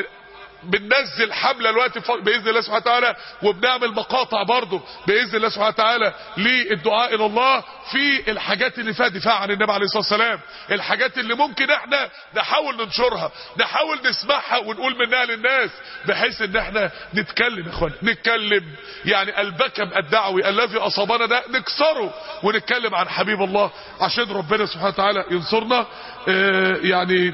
بننزل حمله الوقت باذن الله سبحانه وتعالى وبنعمل مقاطع برضه باذن الله سبحانه وتعالى للدعاء الى الله في الحاجات اللي فيها دفاع عن النبي عليه الصلاه والسلام الحاجات اللي ممكن احنا نحاول ننشرها نحاول نسمعها ونقول منها للناس بحيث ان احنا نتكلم يا اخوان نتكلم يعني البكم الدعوي الذي اصابنا ده نكسره ونتكلم عن حبيب الله عشان ربنا سبحانه وتعالى ينصرنا اه يعني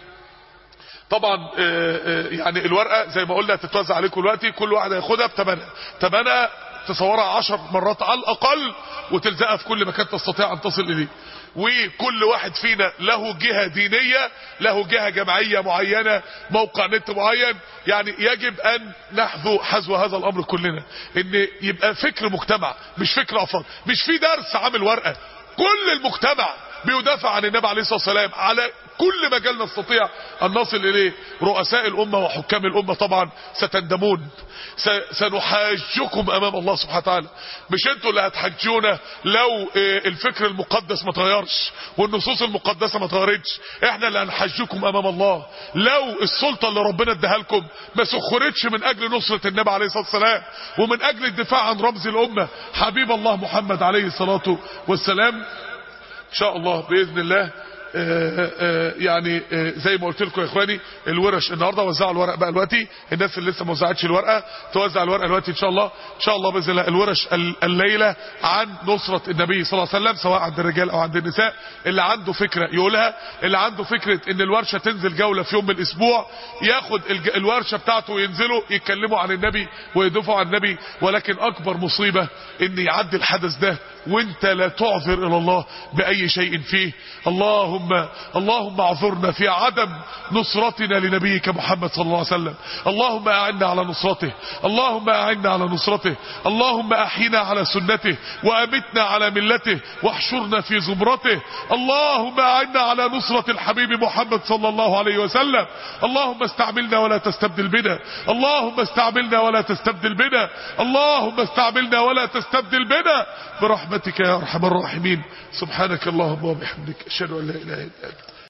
طبعا يعني الورقه زي ما قلنا هتتوزع عليكم دلوقتي كل واحد هياخدها بثمنها ثمنها تصورها عشر مرات على الاقل وتلزقها في كل مكان تستطيع ان تصل اليه وكل واحد فينا له جهه دينيه له جهه جمعيه معينه موقع نت معين يعني يجب ان نحذو حذو هذا الامر كلنا ان يبقى فكر مجتمع مش فكر افراد مش في درس عامل ورقه كل المجتمع بيدافع عن النبي عليه الصلاه والسلام على كل مجال نستطيع ان نصل اليه رؤساء الامه وحكام الامه طبعا ستندمون سنحاجكم امام الله سبحانه وتعالى مش انتوا اللي هتحجونا لو الفكر المقدس ما اتغيرش والنصوص المقدسه ما اتغيرتش احنا اللي هنحجكم امام الله لو السلطه اللي ربنا اداها لكم ما سخرتش من اجل نصره النبي عليه الصلاه والسلام ومن اجل الدفاع عن رمز الامه حبيب الله محمد عليه الصلاه والسلام ان شاء الله باذن الله آآ آآ يعني آآ زي ما قلت لكم يا اخواني الورش النهارده وزعوا الورق بقى دلوقتي الناس اللي لسه ما وزعتش الورقه توزع الورقه دلوقتي ان شاء الله ان شاء الله باذن الله الورش الليله عن نصره النبي صلى الله عليه وسلم سواء عند الرجال او عند النساء اللي عنده فكره يقولها اللي عنده فكره ان الورشه تنزل جوله في يوم من الاسبوع ياخد الورشه بتاعته وينزلوا يتكلموا عن النبي ويدافعوا عن النبي ولكن اكبر مصيبه ان يعدي الحدث ده وانت لا تعذر الى الله باي شيء فيه اللهم اللهم اعذرنا في عدم نصرتنا لنبيك محمد صلى الله عليه وسلم اللهم اعنا على نصرته اللهم اعنا على نصرته اللهم احينا على سنته وامتنا على ملته واحشرنا في زمرته اللهم اعنا على نصرة الحبيب محمد صلى الله عليه وسلم اللهم استعملنا ولا تستبدل بنا اللهم استعملنا ولا تستبدل بنا اللهم استعملنا ولا تستبدل بنا برحمتك يا ارحم الراحمين سبحانك اللهم وبحمدك اشهد ان لا اله الا انت